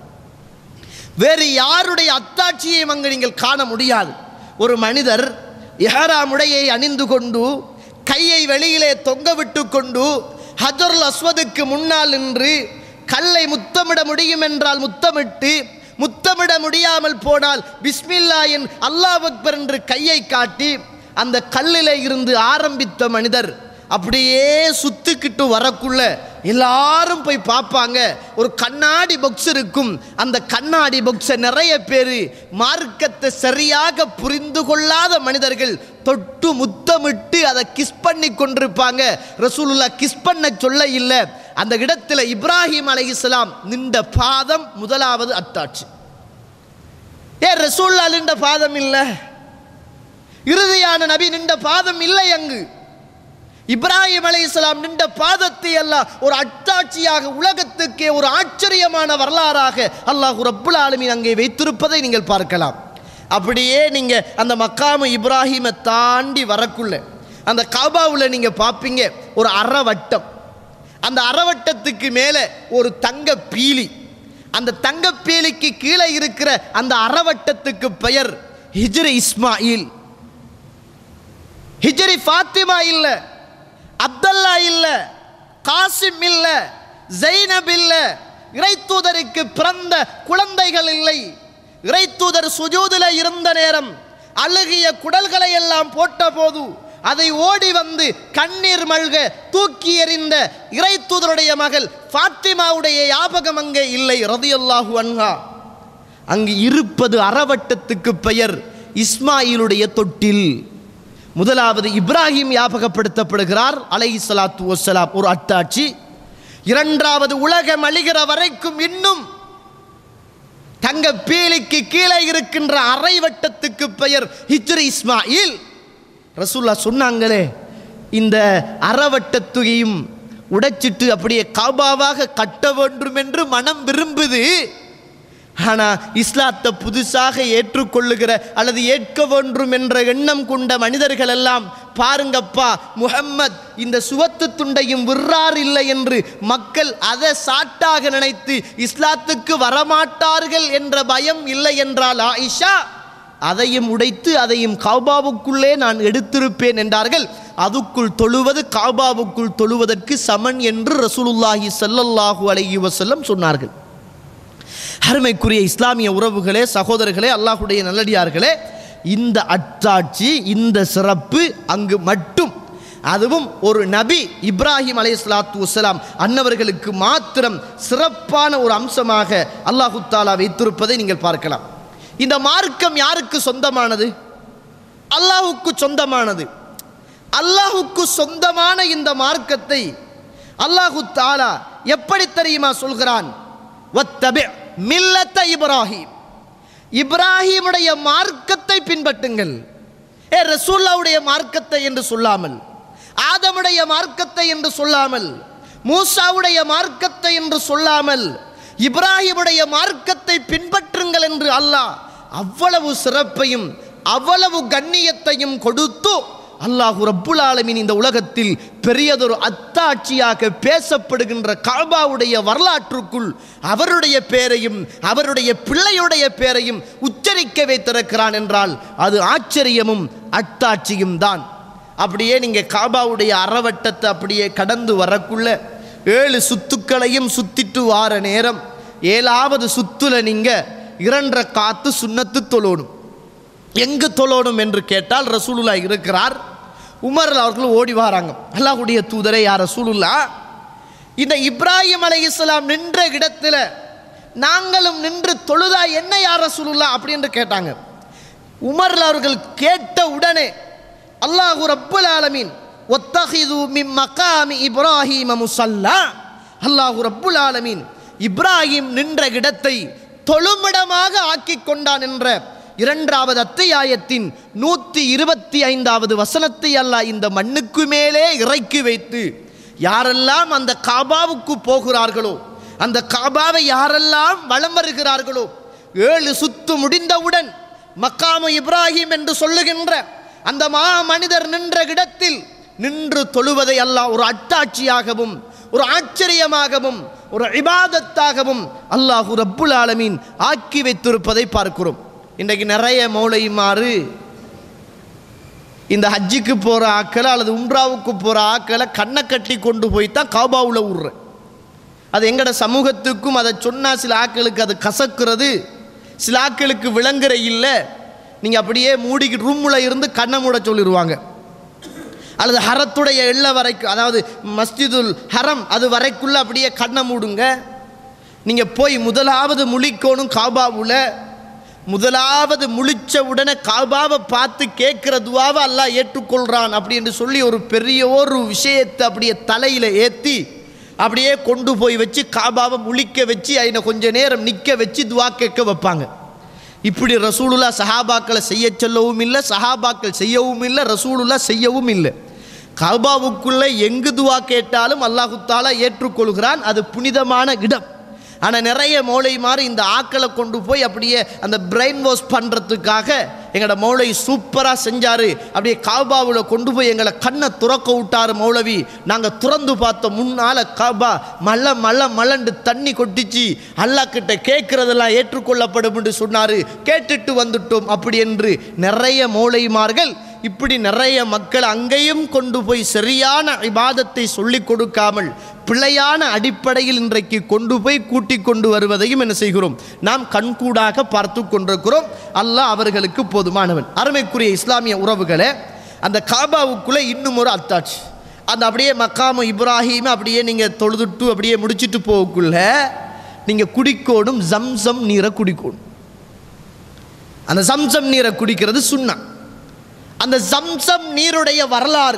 B: வேறு யாருடைய அத்தாட்சியையும் அங்கு நீங்கள் காண முடியாது ஒரு மனிதர் எஹராம் உடையை அணிந்து கொண்டு கையை வெளியிலே தொங்க விட்டு கொண்டு ஹஜருல் அஸ்வதுக்கு முன்னால் நின்று கல்லை முத்தமிட முடியும் என்றால் முத்தமிட்டு முத்தமிட முடியாமல் போனால் பிஸ்மில்லா என் அல்லாஹ் அக்பர் என்று கையை காட்டி அந்த கல்லிலே இருந்து ஆரம்பித்த மனிதர் அப்படியே சுத்திக்கிட்டு வரக்குள்ள எல்லாரும் போய் பார்ப்பாங்க ஒரு கண்ணாடி பாக்ஸ் இருக்கும் அந்த கண்ணாடி பாக்ஸை நிறைய பேர் மார்க்கத்தை சரியாக புரிந்து கொள்ளாத மனிதர்கள் தொட்டு முத்த முத்தமிட்டு அதை கிஸ் பண்ணி கொண்டிருப்பாங்க ரசூலுல்லா கிஸ் பண்ண சொல்ல இல்லை அந்த இடத்துல இப்ராஹிம் அலைஹிஸ்ஸலாம் நின்ற பாதம் முதலாவது அத்தாட்சி ஏ ரசூல்லா நின்ற பாதம் இல்லை இறுதியான நபி நின்ற பாதம் இல்லை அங்கு இப்ராஹிம் அலைஹிஸ்ஸலாம் நின்ற பாதத்தை எல்லாம் ஒரு அட்டாட்சியாக உலகத்துக்கே ஒரு ஆச்சரியமான வரலாறாக அல்லாஹ் ரப்புல் ஆலமீன் அங்கே வைத்திருப்பதை நீங்கள் பார்க்கலாம் அப்படியே நீங்க அந்த மக்காமு இப்ராஹிமை தாண்டி வரக்குள்ள அந்த காபாவில் நீங்க பார்ப்பீங்க ஒரு அறவட்டம் அந்த அறவட்டத்துக்கு மேலே ஒரு தங்க பீலி அந்த தங்க பீலிக்கு கீழே இருக்கிற அந்த அறவட்டத்துக்கு பெயர் ஹிஜ்ரி இஸ்மாயில் ஹிஜ்ரி ஃபாத்திமா இல்ல அப்தல்லா இல்ல காசிம் இல்ல ஜைனப் இல்ல இறைத்தூதருக்கு பிறந்த குழந்தைகள் இல்லை இறைத்தூதர் சுஜூதில் இருந்த நேரம் அழுகிய குடல்களை எல்லாம் போட்ட போது அதை ஓடி வந்து கண்ணீர் மல்க தூக்கி எறிந்த இறைத்தூதருடைய மகள் ஃபாத்திமாவுடைய ஞாபகம் அங்கே இல்லை ரதியல்லாஹு அன்ஹா அங்கு இருப்பது அறவட்டத்துக்கு பெயர் இஸ்மாயிலுடைய தொட்டில் முதலாவது இப்ராஹிம் ஞாபகப்படுத்தப்படுகிறார் அலை சலாத்து வசலாம் ஒரு அத்தாட்சி இரண்டாவது உலகம் அழிகிற வரைக்கும் இன்னும் தங்க பீலிக்கு கீழே இருக்கின்ற அரைவட்டத்துக்கு பெயர் ஹிஜ்ரி இஸ்மாயில் ரசூல்லா சொன்னாங்களே இந்த அறவட்டத்தையும் உடைச்சிட்டு அப்படியே காபாவாக கட்ட வேண்டும் என்று மனம் விரும்புது ஆனால் இஸ்லாத்தை புதுசாக ஏற்றுக்கொள்ளுகிற அல்லது ஏற்க வேண்டும் என்ற எண்ணம் கொண்ட மனிதர்கள் எல்லாம் பாருங்கப்பா முஹம்மத் இந்த சுவத்து துண்டையும் விற்றார் இல்லை என்று மக்கள் அதை சாட்டாக நினைத்து இஸ்லாத்துக்கு வரமாட்டார்கள் என்ற பயம் இல்லை என்றால் ஆயிஷா அதையும் உடைத்து அதையும் காபாவுக்குள்ளே நான் எடுத்திருப்பேன் என்றார்கள் அதுக்குள் தொழுவது காபாவுக்குள் தொழுவதற்கு சமன் என்று ரசூலுல்லாஹி ஸல்லல்லாஹு அலைஹி வஸல்லம் சொன்னார்கள் அருமைக்குரிய இஸ்லாமிய உறவுகளே சகோதரர்களே அல்லாஹுடைய நல்லடியார்களே இந்த அத்தாட்சி இந்த சிறப்பு அங்கு மட்டும் அதுவும் ஒரு நபி இப்ராஹிம் அலை சலாத்து வசலாம் அன்னவர்களுக்கு மாத்திரம் சிறப்பான ஒரு அம்சமாக அல்லாஹு தாலா வைத்திருப்பதை நீங்கள் பார்க்கலாம் இந்த மார்க்கம் யாருக்கு சொந்தமானது அல்லாஹுக்கு சொந்தமானது அல்லாஹுக்கு சொந்தமான இந்த மார்க்கத்தை அல்லாஹு தாலா எப்படி தெரியுமா சொல்கிறான் வத்தபி மில்லத்த இப்ராஹிம் இப்ராஹிமுடைய மார்க்கத்தை பின்பற்றுங்கள் ஏ ரசூல்லாவுடைய மார்க்கத்தை என்று சொல்லாமல் ஆதமுடைய மார்க்கத்தை என்று சொல்லாமல் மூசாவுடைய மார்க்கத்தை என்று சொல்லாமல் இப்ராஹிமுடைய மார்க்கத்தை பின்பற்றுங்கள் என்று அல்லாஹ் அவ்வளவு சிறப்பையும் அவ்வளவு கண்ணியத்தையும் கொடுத்து அல்லாஹு ரப்புல் ஆலமீன் இந்த உலகத்தில் பெரியதொரு அத்தாட்சியாக பேசப்படுகின்ற காபாவுடைய வரலாற்றுக்குள் அவருடைய பேரையும் அவருடைய பிள்ளையுடைய பேரையும் உச்சரிக்க வைத்திருக்கிறான் என்றால் அது ஆச்சரியமும் அத்தாட்சியும் தான் அப்படியே நீங்கள் காபாவுடைய அறவட்டத்தை அப்படியே கடந்து வரக்குள்ள ஏழு சுத்துக்களையும் சுத்திட்டு வார நேரம் ஏழாவது சுத்துல நீங்கள் இரண்டரை காத்து சுண்ணத்து தொழணும் எங்கு தொழணும் என்று கேட்டால் ரசூலுல்லா இருக்கிறார் உமர் அவர்கள் ஓடி வராங்க அல்லாஹ்வுடைய தூதரை யார் ரசூலுல்லா இந்த இப்ராஹிம் அலை இஸ்லாம் நின்ற இடத்துல நாங்களும் நின்று தொழுதா என்ன யார் ரசூலுல்லா அப்படின்னு கேட்டாங்க உமர் அவர்கள் கேட்ட உடனே அல்லாஹு ரப்புல் ஆலமீன் ஒத்தஹிது மிம் மகாமி இப்ராஹிம முசல்லா அல்லாஹு ரப்புல் ஆலமீன் இப்ராஹிம் நின்ற இடத்தை தொழுமிடமாக ஆக்கிக் கொண்டான் என்ற இரண்டாவது அத்தியாயத்தின் நூற்றி இருபத்தி ஐந்தாவது வசனத்தை அல்லாஹ் இந்த மண்ணுக்கு மேலே இறக்கி வைத்து யாரெல்லாம் அந்த காபாவுக்கு போகிறார்களோ அந்த காபாவை யாரெல்லாம் வலம் வருகிறார்களோ ஏழு சுத்து முடிந்தவுடன் மக்காமு இப்ராஹிம் என்று சொல்லுகின்ற அந்த மா மனிதர் நின்ற இடத்தில் நின்று தொழுவதை அல்லாஹ் ஒரு அட்டாட்சியாகவும் ஒரு ஆச்சரியமாகவும் ஒரு இபாதத்தாகவும் அல்லாஹு ரப்புல் ஆலமீன் ஆக்கி வைத்திருப்பதை பார்க்கிறோம் இன்றைக்கு நிறைய மௌலைமாறு இந்த ஹஜ்ஜுக்கு போகிற ஆக்களை அல்லது உம்ராவுக்கு போகிற ஆக்களை கண்ணை கட்டி கொண்டு போய் தான் காபாவில் விட்றேன் அது எங்கட சமூகத்துக்கும் அதை சொன்னால் சில ஆக்களுக்கு அது கசக்கிறது சில ஆக்களுக்கு விளங்குற இல்லை நீங்கள் அப்படியே மூடிக்கிட்டு ரூமில் இருந்து கண்ணை மூட சொல்லிடுவாங்க அல்லது ஹரத்துடைய எல்லை வரைக்கும் அதாவது மஸ்ஜிதுல் ஹரம் அது வரைக்குள்ள அப்படியே கண்ணை மூடுங்க நீங்கள் போய் முதலாவது முழிக்கோணும் காபாவுல முதலாவது முழிச்ச உடனே காபாவை பார்த்து கேட்கிற துவாவை அல்லாஹ் ஏற்றுக்கொள்றான் அப்படி என்று சொல்லி ஒரு பெரிய ஒரு விஷயத்தை அப்படியே தலையில் ஏற்றி அப்படியே கொண்டு போய் வச்சு காபாவை முழிக்க வச்சு அதினை கொஞ்ச நேரம் நிற்க வச்சு துவா கேட்க வைப்பாங்க இப்படி ரசூலுல்லா சஹாபாக்களை செய்ய சொல்லவும் இல்லை சஹாபாக்கள் செய்யவும் இல்லை ரசூலுல்லா செய்யவும் இல்லை கபாவுக்குள்ளே எங்கு துவா கேட்டாலும் அல்லாஹு தாலா ஏற்றுக்கொள்கிறான் அது புனிதமான இடம் ஆனால் நிறைய மௌளை மாதிரி இந்த ஆக்களை கொண்டு போய் அப்படியே அந்த பிரெயின் வாஷ் பண்ணுறதுக்காக எங்களோட மௌளை சூப்பராக செஞ்சார் அப்படியே காபாவில் கொண்டு போய் எங்களை கண்ணை துறக்க விட்டார் மௌலவி நாங்கள் துறந்து பார்த்தோம் முன்னால் காபா மல்ல மல்ல மலண்டு தண்ணி கொட்டிச்சு அல்லா கிட்ட கேட்குறதெல்லாம் ஏற்றுக்கொள்ளப்படும் என்று சொன்னார் கேட்டுட்டு வந்துட்டோம் அப்படி என்று நிறைய மௌளைமார்கள் இப்படி நிறைய மக்கள் அங்கேயும் கொண்டு போய் சரியான இபாதத்தை சொல்லிக் கொடுக்காமல் பிழையான அடிப்படையில் இன்றைக்கு கொண்டு போய் கூட்டிக் கொண்டு வருவதையும் என்ன செய்கிறோம் நாம் கண்கூடாக பார்த்து கொண்டிருக்கிறோம் அல்லாஹ் அவர்களுக்கு போதுமானவன் அருமைக்குரிய இஸ்லாமிய உறவுகளே அந்த காபாவுக்குள்ளே இன்னும் ஒரு அத்தாட்சி அந்த அப்படியே மக்காம இப்ராஹிம் அப்படியே நீங்கள் தொழுதுட்டு அப்படியே முடிச்சிட்டு போகக்குள்ள நீங்கள் குடிக்கோடும் ஜம்சம் நீரை குடிக்கணும் அந்த சம்சம் நீரை குடிக்கிறது சுண்ணா அந்த சம்சம் நீருடைய வரலாறு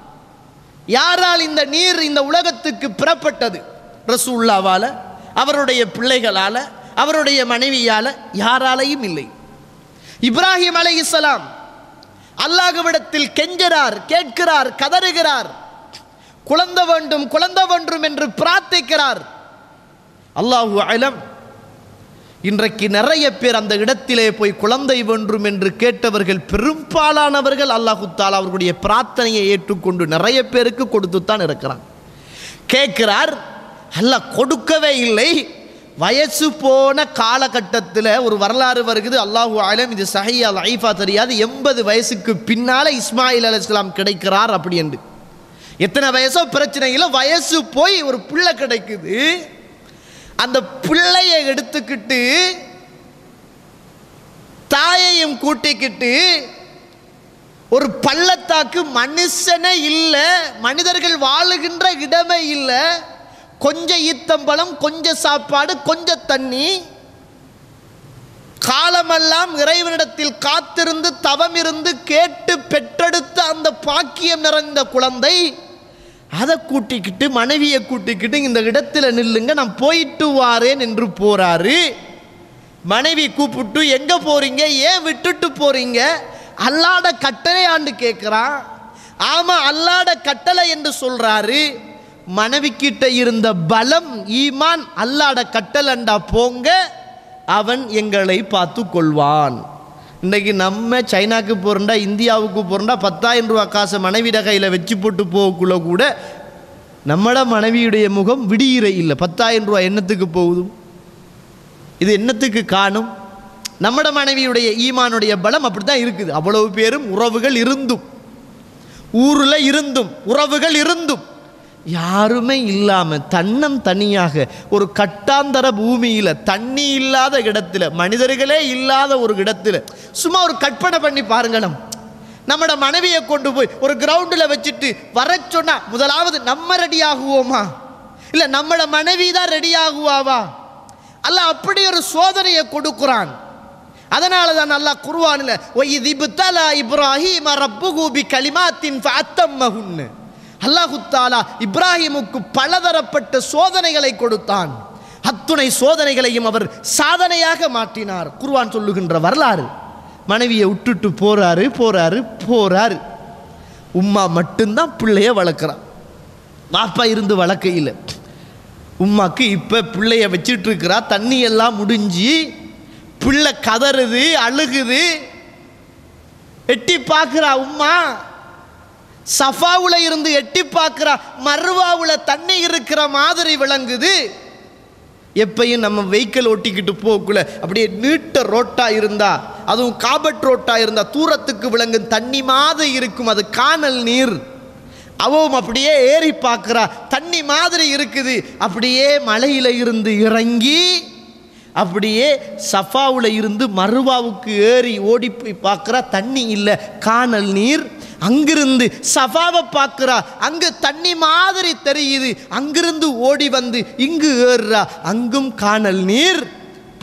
B: யாரால் இந்த நீர் இந்த உலகத்துக்கு பெறப்பட்டது ரசூல்லாவால் அவருடைய பிள்ளைகளால் அவருடைய மனைவியால் யாராலையும் இல்லை இப்ராஹிம் அலை இஸ்லாம் அல்லாஹ்விடத்தில் கெஞ்சுறார் கேட்கிறார் கதறுகிறார் குழந்த வேண்டும் குழந்த வேண்டும் என்று பிரார்த்திக்கிறார் அல்லாஹு அலம் இன்றைக்கு நிறைய பேர் அந்த இடத்திலே போய் குழந்தை வேண்டும் என்று கேட்டவர்கள் பெரும்பாலானவர்கள் அல்லாஹு தாலா அவர்களுடைய பிரார்த்தனையை ஏற்றுக்கொண்டு நிறைய பேருக்கு கொடுத்துத்தான் இருக்கிறான் கேட்கிறார் அல்லாஹ் கொடுக்கவே இல்லை வயசு போன காலகட்டத்தில் ஒரு வரலாறு வருகிறது அல்லாஹு ஆலம் இது சஹியா லைஃபா தெரியாது எண்பது வயசுக்கு பின்னால இஸ்மாயில் அலிஸ்லாம் கிடைக்கிறார் அப்படி என்று எத்தனை வயசோ பிரச்சனை இல்லை வயசு போய் ஒரு பிள்ளை கிடைக்குது அந்த பிள்ளையை எடுத்துக்கிட்டு தாயையும் கூட்டிக்கிட்டு ஒரு பள்ளத்தாக்கு மனுஷனே இல்லை மனிதர்கள் வாழுகின்ற இடமே இல்லை கொஞ்சம் ஈத்தம்பழம் கொஞ்சம் சாப்பாடு கொஞ்சம் தண்ணி காலமெல்லாம் இறைவனிடத்தில் காத்திருந்து தவம் இருந்து கேட்டு பெற்றெடுத்த அந்த பாக்கியம் நிறைந்த குழந்தை அதை கூட்டிக்கிட்டு மனைவியை கூட்டிக்கிட்டு இந்த இடத்துல நில்லுங்க நான் போயிட்டு வாரேன் என்று போறாரு மனைவி கூப்பிட்டு எங்க போறீங்க ஏன் விட்டுட்டு போறீங்க அல்லாட கட்டளை ஆண்டு கேட்குறான் ஆமா அல்லாட கட்டளை என்று சொல்றாரு மனைவி கிட்ட இருந்த பலம் ஈமான் அல்லாட கட்டளண்டா போங்க அவன் எங்களை பார்த்து கொள்வான் இன்னைக்கு நம்ம சைனாக்கு போகிறோண்டா இந்தியாவுக்கு போகிறோண்டா பத்தாயிரம் ரூபா காசை மனைவிட கையில் வச்சு போட்டு போகக்குள்ள கூட நம்மட மனைவியுடைய முகம் விடியிற இல்லை பத்தாயிரம் ரூபா என்னத்துக்கு போகுது இது என்னத்துக்கு காணும் நம்மட மனைவியுடைய ஈமானுடைய பலம் அப்படி தான் இருக்குது அவ்வளவு பேரும் உறவுகள் இருந்தும் ஊரில் இருந்தும் உறவுகள் இருந்தும் யாருமே இல்லாமல் தன்னம் தனியாக ஒரு கட்டாந்தர பூமியில் தண்ணி இல்லாத இடத்துல மனிதர்களே இல்லாத ஒரு இடத்துல சும்மா ஒரு கற்பனை பண்ணி பாருங்களேன் நம்மட மனைவியை கொண்டு போய் ஒரு கிரவுண்டில் வச்சுட்டு வர சொன்னா முதலாவது நம்ம ரெடி ஆகுவோமா இல்லை நம்மட மனைவி தான் ரெடி ஆகுவாவா அல்ல அப்படி ஒரு சோதனையை கொடுக்குறான் அதனால தான் அல்லாஹ் குர்வானில் ஒய் திபுத்தலா இப்ராஹிம் ரப்புகு பி கலிமாத்தின் ஃபஅத்தம்மஹுன்னு அல்லாஹு தாலா இப்ராஹிமுக்கு பலதரப்பட்ட சோதனைகளை கொடுத்தான் அத்துணை சோதனைகளையும் அவர் சாதனையாக மாற்றினார் குர்வான் சொல்லுகின்ற வரலாறு மனைவியை விட்டுட்டு போறாரு போறாரு போறாரு உம்மா மட்டும்தான் பிள்ளைய வளர்க்குறான் பாப்பா இருந்து வளர்க்கையில் உம்மாக்கு இப்போ பிள்ளைய வச்சிட்டு இருக்கிறா தண்ணி எல்லாம் முடிஞ்சு பிள்ளை கதறுது அழுகுது எட்டி பார்க்குறா உம்மா சஃபாவுல இருந்து எட்டி பார்க்குறா மர்வாவுல தண்ணி இருக்கிற மாதிரி விளங்குது எப்பயும் நம்ம வெஹிக்கிள் ஓட்டிக்கிட்டு போகக்குள்ள அப்படியே நீட்ட ரோட்டா இருந்தா அதுவும் காபட் ரோட்டா இருந்தா தூரத்துக்கு விளங்கும் தண்ணி மாதிரி இருக்கும் அது காணல் நீர் அவவும் அப்படியே ஏறி பார்க்குறா தண்ணி மாதிரி இருக்குது அப்படியே மலையில இருந்து இறங்கி அப்படியே சஃபாவுல இருந்து மருவாவுக்கு ஏறி ஓடி போய் பார்க்குறா தண்ணி இல்லை காணல் நீர் அங்கிருந்து சஃபாவை பார்க்குறா அங்கு தண்ணி மாதிரி தெரியுது அங்கிருந்து ஓடி வந்து இங்கு ஏறுறா அங்கும் காணல் நீர்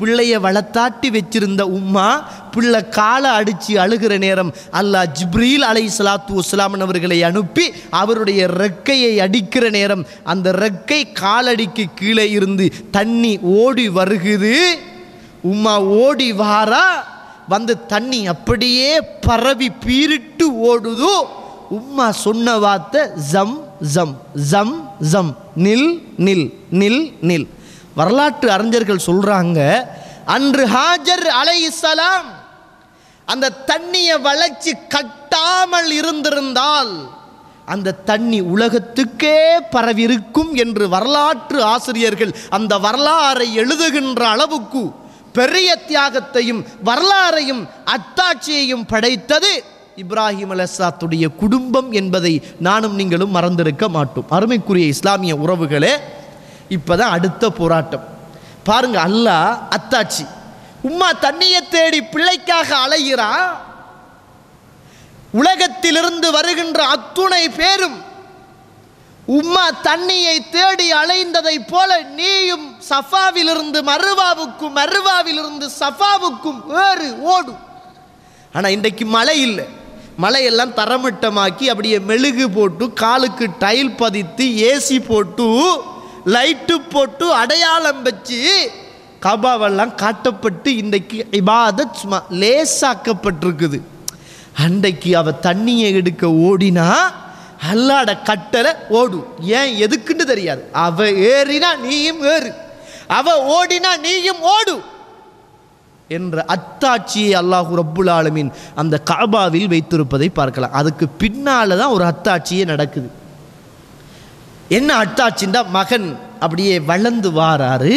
B: பிள்ளைய வளர்த்தாட்டி வச்சிருந்த உம்மா பிள்ளை காலை அடித்து அழுகிற நேரம் அல்லாஹ் ஜிப்ரீல் அலை சலாத்து வஸ்லாமன் அவர்களை அனுப்பி அவருடைய ரெக்கையை அடிக்கிற நேரம் அந்த ரெக்கை காலடிக்கு கீழே இருந்து தண்ணி ஓடி வருகுது உம்மா ஓடி வாரா வந்து தண்ணி அப்படியே பரவி பீரிட்டு ஓடுதோ உம்மா சொன்ன வார்த்தை ஜம் ஜம் ஜம் ஜம் நில் நில் நில் நில் வரலாற்று அறிஞர்கள் சொல்றாங்க அன்று ஹாஜர் அலைஹிஸ்ஸலாம் அந்த தண்ணியை வளைச்சு கட்டாமல் இருந்திருந்தால் அந்த தண்ணி உலகத்துக்கே பரவிருக்கும் என்று வரலாற்று ஆசிரியர்கள் அந்த வரலாறை எழுதுகின்ற அளவுக்கு பெரிய தியாகத்தையும் வரலாறையும் அத்தாட்சியையும் படைத்தது இப்ராஹிம் அலசாத்துடைய குடும்பம் என்பதை நானும் நீங்களும் மறந்திருக்க மாட்டோம் அருமைக்குரிய இஸ்லாமிய உறவுகளே இப்பதான் அடுத்த போராட்டம் பாருங்க அல்லாஹ் அத்தாட்சி உம்மா தண்ணியை தேடி பிள்ளைக்காக அலைகிறா உலகத்திலிருந்து வருகின்ற அத்துணை பேரும் உம்மா தண்ணியை தேடி அலைந்ததைப் போல நீயும் சஃபாவிலிருந்து மருவாவுக்கும் மருவாவிலிருந்து சஃபாவுக்கும் ஏறு ஓடு ஆனால் இன்றைக்கு மழை இல்லை மழையெல்லாம் தரமட்டமாக்கி அப்படியே மெழுகு போட்டு காலுக்கு டைல் பதித்து ஏசி போட்டு லைட்டு போட்டு அடையாளம் வச்சு கபாவெல்லாம் காட்டப்பட்டு இன்றைக்கு இபாதத் சும்மா லேசாக்கப்பட்டிருக்குது அன்றைக்கு அவ தண்ணியை எடுக்க ஓடினா அல்லாட கட்டளை ஓடு ஏன் எதுக்குன்னு தெரியாது அவ ஏறினா நீயும் ஏறு அவ ஓடினா நீயும் ஓடு என்ற அத்தாட்சியை அல்லாஹு ரப்புல் ஆலமீன் அந்த காபாவில் வைத்திருப்பதை பார்க்கலாம் அதுக்கு பின்னால தான் ஒரு அத்தாட்சியே நடக்குது என்ன அத்தாட்சின்னா மகன் அப்படியே வளர்ந்து வாராரு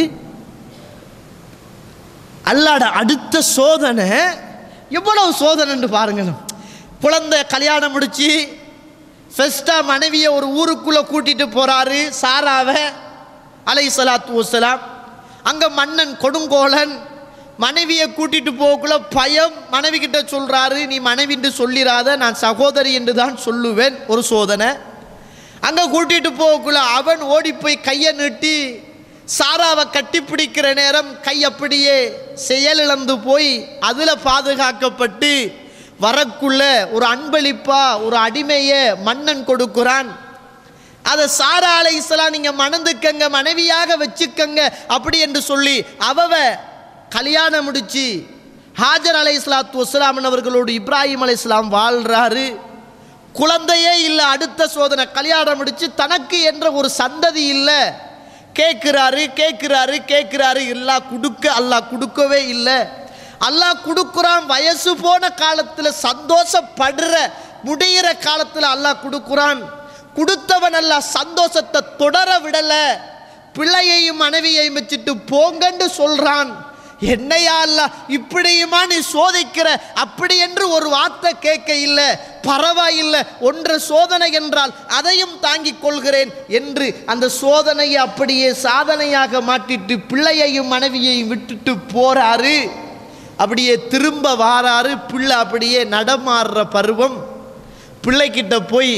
B: அல்லாட அடுத்த சோதனை எவ்வளவு சோதனைன்னு பாருங்களேன் குழந்தை கல்யாணம் முடிச்சு ஃபெஸ்ட்டாக மனைவியை ஒரு ஊருக்குள்ளே கூட்டிட்டு போகிறாரு சாராவை அலை சலாத்து வசலாம் அங்கே மன்னன் கொடுங்கோலன் மனைவியை கூட்டிட்டு போகக்குள்ள பயம் மனைவி கிட்ட சொல்றாரு நீ மனைவின்னு சொல்லிராத நான் சகோதரி என்று தான் சொல்லுவேன் ஒரு சோதனை அங்கே கூட்டிட்டு போகக்குள்ள அவன் ஓடி போய் கையை நீட்டி சாராவை கட்டிப்பிடிக்கிற நேரம் கை அப்படியே செயலிழந்து போய் அதில் பாதுகாக்கப்பட்டு வரக்குள்ள ஒரு அன்பளிப்பா ஒரு அடிமையை மன்னன் கொடுக்குறான் அதை சாரா அலை இஸ்லாம் நீங்க மணந்துக்கங்க மனைவியாக வச்சுக்கங்க அப்படி என்று சொல்லி அவவ கல்யாணம் முடிச்சு ஹாஜர் அலை இஸ்லாத்து வஸ்லாமன் அவர்களோடு இப்ராஹிம் அலை இஸ்லாம் வாழ்றாரு குழந்தையே இல்லை அடுத்த சோதனை கல்யாணம் முடிச்சு தனக்கு என்ற ஒரு சந்ததி இல்லை கேட்குறாரு கேட்குறாரு கேட்குறாரு எல்லாம் கொடுக்க அல்லாஹ் கொடுக்கவே இல்லை அல்லாஹ் கொடுக்குறான் வயசு போன காலத்தில் சந்தோஷப்படுற முடிகிற காலத்தில் அல்லாஹ் கொடுக்குறான் கொடுத்தவன் அல்லாஹ் சந்தோஷத்தை தொடர விடல பிள்ளையையும் மனைவியையும் வச்சுட்டு போங்கன்னு சொல்றான் என்னையா அல்ல இப்படியுமா நீ சோதிக்கிற அப்படி என்று ஒரு வார்த்தை கேட்க இல்லை பரவாயில்லை ஒன்று சோதனை என்றால் அதையும் தாங்கிக் கொள்கிறேன் என்று அந்த சோதனையை அப்படியே சாதனையாக மாட்டிட்டு பிள்ளையையும் மனைவியையும் விட்டுட்டு போறாரு அப்படியே திரும்ப வாராரு பிள்ளை அப்படியே நடமாடுற பருவம் பிள்ளைக்கிட்ட போய்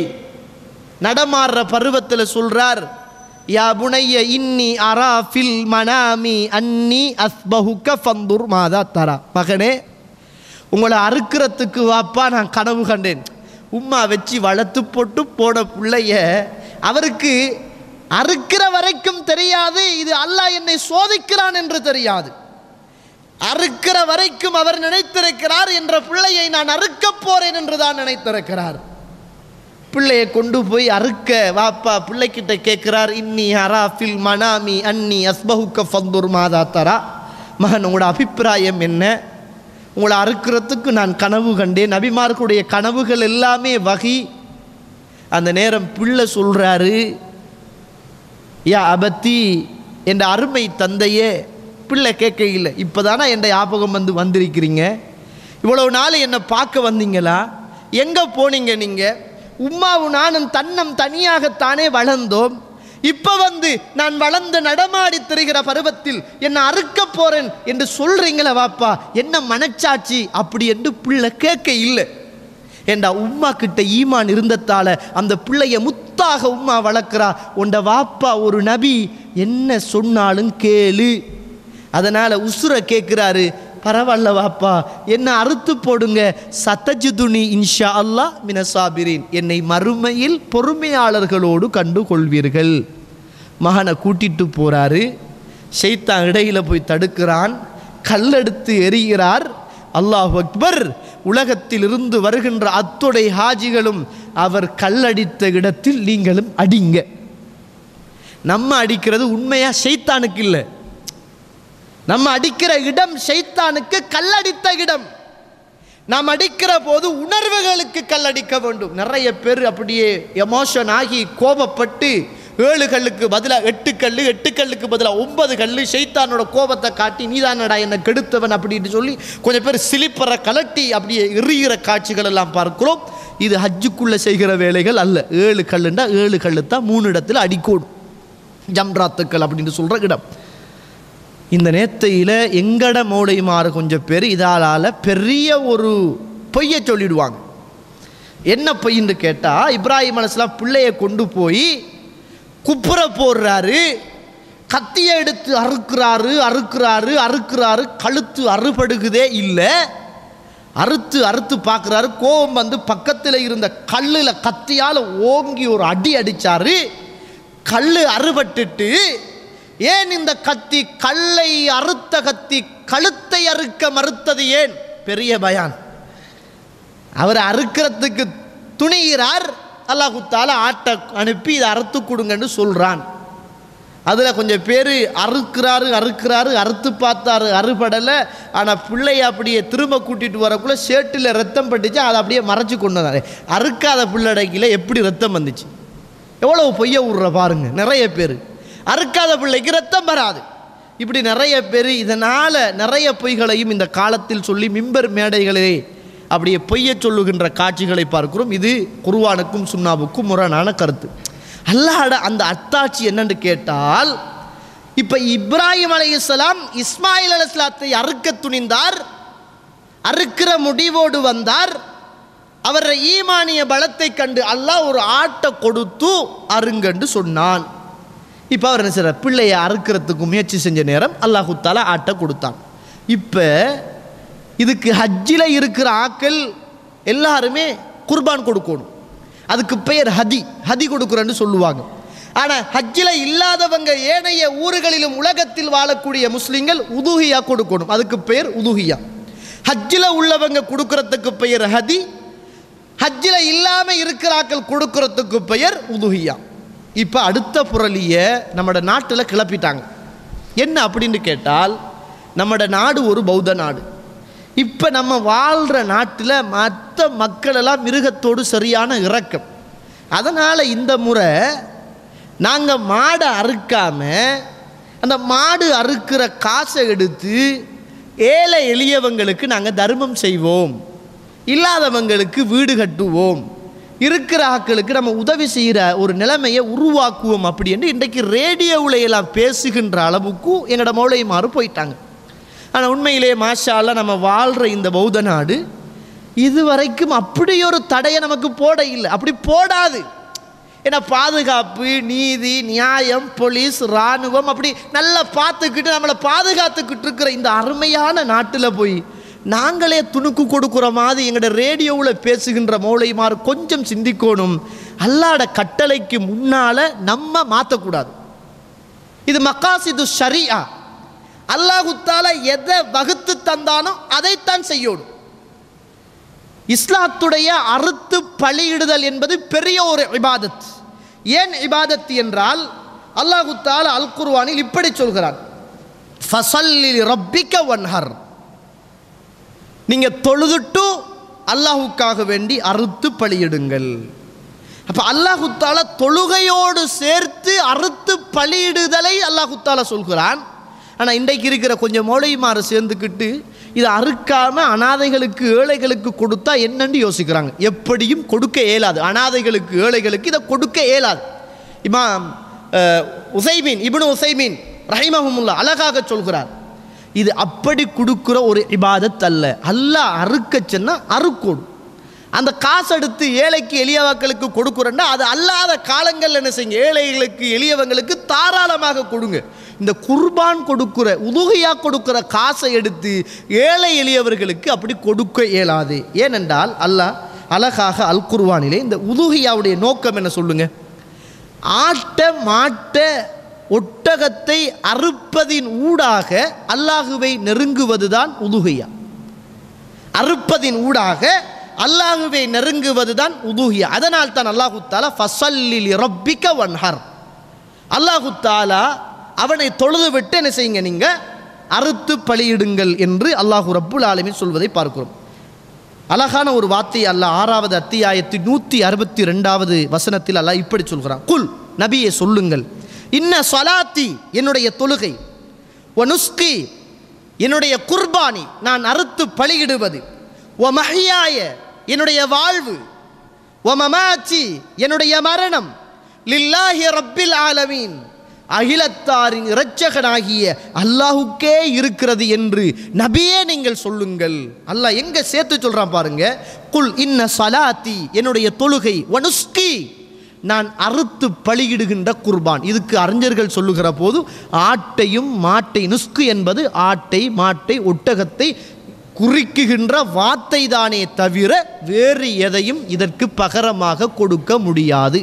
B: நடமாடுற பருவத்தில் சொல்றார் யா புனைய இன்னி அரா ஃபில் மனாமி அன்னி அஸ்பஹுக்க ஃபந்துர் மாதா தரா மகனே உங்களை அறுக்கிறதுக்கு வாப்பா நான் கனவு கண்டேன் உம்மா வச்சு வளர்த்து போட்டு போன பிள்ளைய அவருக்கு அறுக்கிற வரைக்கும் தெரியாது இது அல்லாஹ் என்னை சோதிக்கிறான் என்று தெரியாது அறுக்கிற வரைக்கும் அவர் நினைத்திருக்கிறார் என்ற பிள்ளையை நான் அறுக்கப் போறேன் என்று தான் நினைத்திருக்கிறார் பிள்ளையை கொண்டு போய் அறுக்க வாப்பா பிள்ளைக்கிட்ட கேட்கிறார் இன்னி ஹராஃபில் மனாமி அன்னி அஸ்பஹுக்க ஃபந்துர் மாதா தரா மகன் உங்களோட அபிப்பிராயம் என்ன உங்களை அறுக்கிறதுக்கு நான் கனவு கண்டேன் நபிமார்களுடைய கனவுகள் எல்லாமே வகி அந்த நேரம் பிள்ளை சொல்றாரு யா அபத்தி என்ற அருமை தந்தையே பிள்ளை கேட்க இல்லை இப்போதானே என் ஞாபகம் வந்து வந்திருக்கிறீங்க இவ்வளவு நாள் என்னை பார்க்க வந்தீங்களா எங்கே போனீங்க நீங்கள் உம்மாவும் நானும் தன்னம் தனியாகத்தானே வளர்ந்தோம் இப்போ வந்து நான் வளர்ந்து நடமாடி திரிகிற பருவத்தில் என்னை அறுக்க போறேன் என்று சொல்றீங்களே வாப்பா என்ன மனச்சாட்சி அப்படி என்று பிள்ளை கேட்க இல்லை ஏண்டா உம்மா கிட்ட ஈமான் இருந்ததால அந்த பிள்ளைய முத்தாக உம்மா வளர்க்குறா உண்ட வாப்பா ஒரு நபி என்ன சொன்னாலும் கேளு அதனால் உசுரை கேட்குறாரு பரவாயில்ல வாப்பா என்னை அறுத்து போடுங்க சத்தஜு துணி இன்ஷா அல்லாஹ் மினசாபிரின் என்னை மறுமையில் பொறுமையாளர்களோடு கண்டு கொள்வீர்கள் மகனை கூட்டிட்டு போறாரு ஷைத்தான் இடையில போய் தடுக்கிறான் கல்லெடுத்து எறிகிறார் அல்லாஹ் அக்பர் உலகத்திலிருந்து வருகின்ற அத்துடை ஹாஜிகளும் அவர் கல்லடித்த இடத்தில் நீங்களும் அடிங்க நம்ம அடிக்கிறது உண்மையா ஷைத்தானுக்கு இல்லை நம்ம அடிக்கிற இடம் ஷைத்தானுக்கு கல்லடித்த இடம் நாம் அடிக்கிற போது உணர்வுகளுக்கு கல்லடிக்க வேண்டும் நிறைய பேர் அப்படியே எமோஷன் ஆகி கோபப்பட்டு ஏழு கல்லுக்கு பதிலாக எட்டு கல் எட்டு கல்லுக்கு பதிலாக ஒன்பது கல் ஷைத்தானோட கோபத்தை காட்டி நீதானடா என்னை கெடுத்தவன் அப்படின்னு சொல்லி கொஞ்சம் பேர் சிலிப்பரை கலட்டி அப்படியே எறிகிற காட்சிகள் எல்லாம் பார்க்கிறோம் இது ஹஜ்ஜுக்குள்ளே செய்கிற வேலைகள் அல்ல ஏழு கல்லுண்டா ஏழு கல்லு தான் மூணு இடத்துல அடிக்கோடும் ஜம்ராத்துக்கள் அப்படின்னு சொல்கிற இடம் இந்த நேத்தையில் எங்கட மோடைமாறு கொஞ்சம் பேர் இதாலால் பெரிய ஒரு பொய்யை சொல்லிடுவாங்க என்ன பொய்ன்னு கேட்டால் இப்ராஹிம் அலைஹிஸ்ஸலாம் பிள்ளைய கொண்டு போய் குப்புற போடுறாரு கத்தியை எடுத்து அறுக்கிறாரு அறுக்கிறாரு அறுக்கிறாரு கழுத்து அறுபடுகுதே இல்லை அறுத்து அறுத்து பார்க்குறாரு கோபம் வந்து பக்கத்தில் இருந்த கல்லில் கத்தியால் ஓங்கி ஒரு அடி அடிச்சாரு கல் அறுபட்டுட்டு ஏன் இந்த கத்தி கல்லை அறுத்த கத்தி கழுத்தை அறுக்க மறுத்தது ஏன் பெரிய பயான் அவர் அறுக்கிறதுக்கு துணிகிறார் அல்லாஹு தாலா ஆட்டை அனுப்பி இதை அறுத்து கொடுங்கன்னு சொல்கிறான் அதில் கொஞ்சம் பேர் அறுக்கிறாரு அறுக்கிறாரு அறுத்து பார்த்தாரு அறுபடலை ஆனால் பிள்ளைய அப்படியே திரும்ப கூட்டிட்டு வரக்குள்ள சேட்டில் ரத்தம் பட்டுச்சு அதை அப்படியே மறைச்சு கொண்டு வந்தாரு அறுக்காத பிள்ளடைக்கில் எப்படி ரத்தம் வந்துச்சு எவ்வளவு பொய்ய விட்ற பாருங்க நிறைய பேர் அறுக்காத பிள்ளைக்கு ரத்தம் வராது இப்படி நிறைய பேர் இதனால் நிறைய பொய்களையும் இந்த காலத்தில் சொல்லி மிம்பர் மேடைகளே அப்படியே பொய்ய சொல்லுகின்ற காட்சிகளை பார்க்கிறோம் இது குருவானுக்கும் சுண்ணாவுக்கும் முரணான கருத்து அல்லாஹ்ட அந்த அத்தாட்சி என்னன்னு கேட்டால் இப்போ இப்ராஹிம் அலைஹிஸ்ஸலாம் இஸ்மாயில் அலைஹிஸ்ஸலாத்தை அறுக்க துணிந்தார் அறுக்கிற முடிவோடு வந்தார் அவர ஈமானிய பலத்தை கண்டு அல்லாஹ் ஒரு ஆட்டை கொடுத்து அருங்கன்னு சொன்னான் இப்போ அவர் என்ன செய்றார் பிள்ளையை அறுக்கிறதுக்கு முயற்சி செஞ்ச நேரம் அல்லாஹு தாலா ஆட்டை கொடுத்தான் இப்போ இதுக்கு ஹஜ்ஜில் இருக்கிற ஆக்கள் எல்லாருமே குர்பான் கொடுக்கணும் அதுக்கு பெயர் ஹதி ஹதி கொடுக்குறேன்னு சொல்லுவாங்க ஆனால் ஹஜ்ஜில் இல்லாதவங்க ஏனைய ஊர்களிலும் உலகத்தில் வாழக்கூடிய முஸ்லீம்கள் உதுகியா கொடுக்கணும் அதுக்கு பெயர் உதுகியா ஹஜ்ஜில் உள்ளவங்க கொடுக்கறதுக்கு பெயர் ஹதி ஹஜ்ஜில் இல்லாமல் இருக்கிறாக்கள் கொடுக்கறதுக்கு பெயர் உதுகியா இப்போ அடுத்த புரளியை நம்மட நாட்டில் கிளப்பிட்டாங்க என்ன அப்படின்னு கேட்டால் நம்மட நாடு ஒரு பௌத்த நாடு இப்போ நம்ம வாழ்கிற நாட்டில் மற்ற மக்களெல்லாம் மிருகத்தோடு சரியான இறக்கம் அதனால் இந்த முறை நாங்கள் மாடை அறுக்காம அந்த மாடு அறுக்கிற காசை எடுத்து ஏழை எளியவங்களுக்கு நாங்கள் தர்மம் செய்வோம் இல்லாதவங்களுக்கு வீடு கட்டுவோம் இருக்கிற ஆட்களுக்கு நம்ம உதவி செய்கிற ஒரு நிலைமையை உருவாக்குவோம் அப்படின்னு இன்றைக்கு ரேடியோவில் எல்லாம் பேசுகின்ற அளவுக்கு எங்களோட மௌளைமாறு போயிட்டாங்க ஆனால் உண்மையிலே மாஷால நம்ம வாழ்கிற இந்த பௌத்த நாடு இதுவரைக்கும் அப்படி ஒரு தடையை நமக்கு போட இல்லை அப்படி போடாது ஏன்னா பாதுகாப்பு நீதி நியாயம் போலீஸ் இராணுவம் அப்படி நல்லா பார்த்துக்கிட்டு நம்மளை பாதுகாத்துக்கிட்டு இருக்கிற இந்த அருமையான நாட்டில் போய் நாங்களே துணுக்கு கொடுக்குற மாதிரி எங்களோட ரேடியோவில் பேசுகின்ற மௌளைமார் கொஞ்சம் சிந்திக்கணும் அல்லாட கட்டளைக்கு முன்னால் நம்ம மாற்றக்கூடாது இது மக்காசிது ஷரியா அல்லாஹுத்தால எதை வகுத்து தந்தானோ அதைத்தான் செய்யணும் இஸ்லாத்துடைய அறுத்து பலியிடுதல் என்பது பெரிய ஒரு இபாதத் ஏன் இபாதத் என்றால் அல்லாஹு தால அல் குர்வானில் இப்படி சொல்கிறான் ஃபசல்லி ரப்பிக்க வன்ஹர் நீங்க தொழுதுட்டு அல்லாஹுக்காக வேண்டி அறுத்து பலியிடுங்கள் அப்ப அல்லாஹு தால தொழுகையோடு சேர்த்து அறுத்து பலியிடுதலை அல்லாஹு தால சொல்கிறான் ஆனால் இன்றைக்கு இருக்கிற கொஞ்சம் மௌளைமாறு சேர்ந்துக்கிட்டு இதை அறுக்காம அனாதைகளுக்கு ஏழைகளுக்கு கொடுத்தா என்னன்னு யோசிக்கிறாங்க எப்படியும் கொடுக்க இயலாது அனாதைகளுக்கு ஏழைகளுக்கு இதை கொடுக்க இயலாது இமாம் அஹ், உசைமீன் இப்னு உசைமீன் ரஹிமஹமுல்லா அழகாக சொல்கிறார் இது அப்படி கொடுக்குற ஒரு இபாதத் அல்ல அல்லாஹ் அறுக்க சொன்னா அறுக்கணும் அந்த காசு எடுத்து ஏழைக்கு எளியவாக்களுக்கு கொடுக்குறேன்னா அது அல்லாத காலங்கள் என்ன செய்யுங்க ஏழைகளுக்கு எளியவங்களுக்கு தாராளமாக கொடுங்க இந்த குர்பான் கொடுக்கிற உதுகையா கொடுக்கிற காசை எடுத்து ஏழை எளியவர்களுக்கு அப்படி கொடுக்க இயலாது ஏனென்றால் அல்லாஹ் அழகாக அல் குர்வானிலே இந்த உதுகையாவுடைய நோக்கம் என்ன சொல்லுங்க ஆட்ட மாட்ட ஒட்டகத்தை அறுப்பதின் ஊடாக அல்லாஹுவை நெருங்குவதுதான் உதுகையா அறுப்பதின் ஊடாக அல்லாஹுவை நெருங்குவதுதான் உதுகியா அதனால் தான் அல்லாஹு தாலா ஃபசல்லில் ரப்பிக்க வன்ஹர் அல்லாஹு தாலா அவனை தொழுது விட்டு என்ன செய்யுங்க நீங்க அறுத்து பலியிடுங்கள் என்று அல்லாஹு ரப்புல் ஆலமீன் சொல்வதை பார்க்கிறோம் அழகான ஒரு வார்த்தை அல்லாஹ் ஆறாவது அத்தியாயத்தின் நூற்றி அறுபத்தி ரெண்டாவது வசனத்தில் அல்லாஹ் இப்படி சொல்கிறான் குல் நபியே சொல்லுங்கள் இன்ன சொலாத்தி என்னுடைய தொழுகை ஒனுஸ்கி என்னுடைய குர்பானி நான் அறுத்து பலியிடுவது ஒ மஹியாய என்னுடைய வாழ்வு ஒ மமாச்சி என்னுடைய மரணம் லில்லாஹி ரப்பில் ஆலமீன் அகிலத்தாரின் இரட்சகனாகிய அல்லாஹுக்கே இருக்கிறது என்று நபியே நீங்கள் சொல்லுங்கள் அல்லாஹ் எங்க சேர்த்து சொல்றான் பாருங்க குல் இன்ன சலாத்தி என்னுடைய தொழுகை வனுஸ்கி நான் அறுத்து பலியிடுகின்ற குர்பான் இதுக்கு அறிஞர்கள் சொல்லுகிற போது ஆட்டையும் மாட்டை நுஸ்கு என்பது ஆட்டை மாட்டை ஒட்டகத்தை குறிக்குகின்ற வார்த்தை தானே தவிர வேறு எதையும் இதற்கு பகரமாக கொடுக்க முடியாது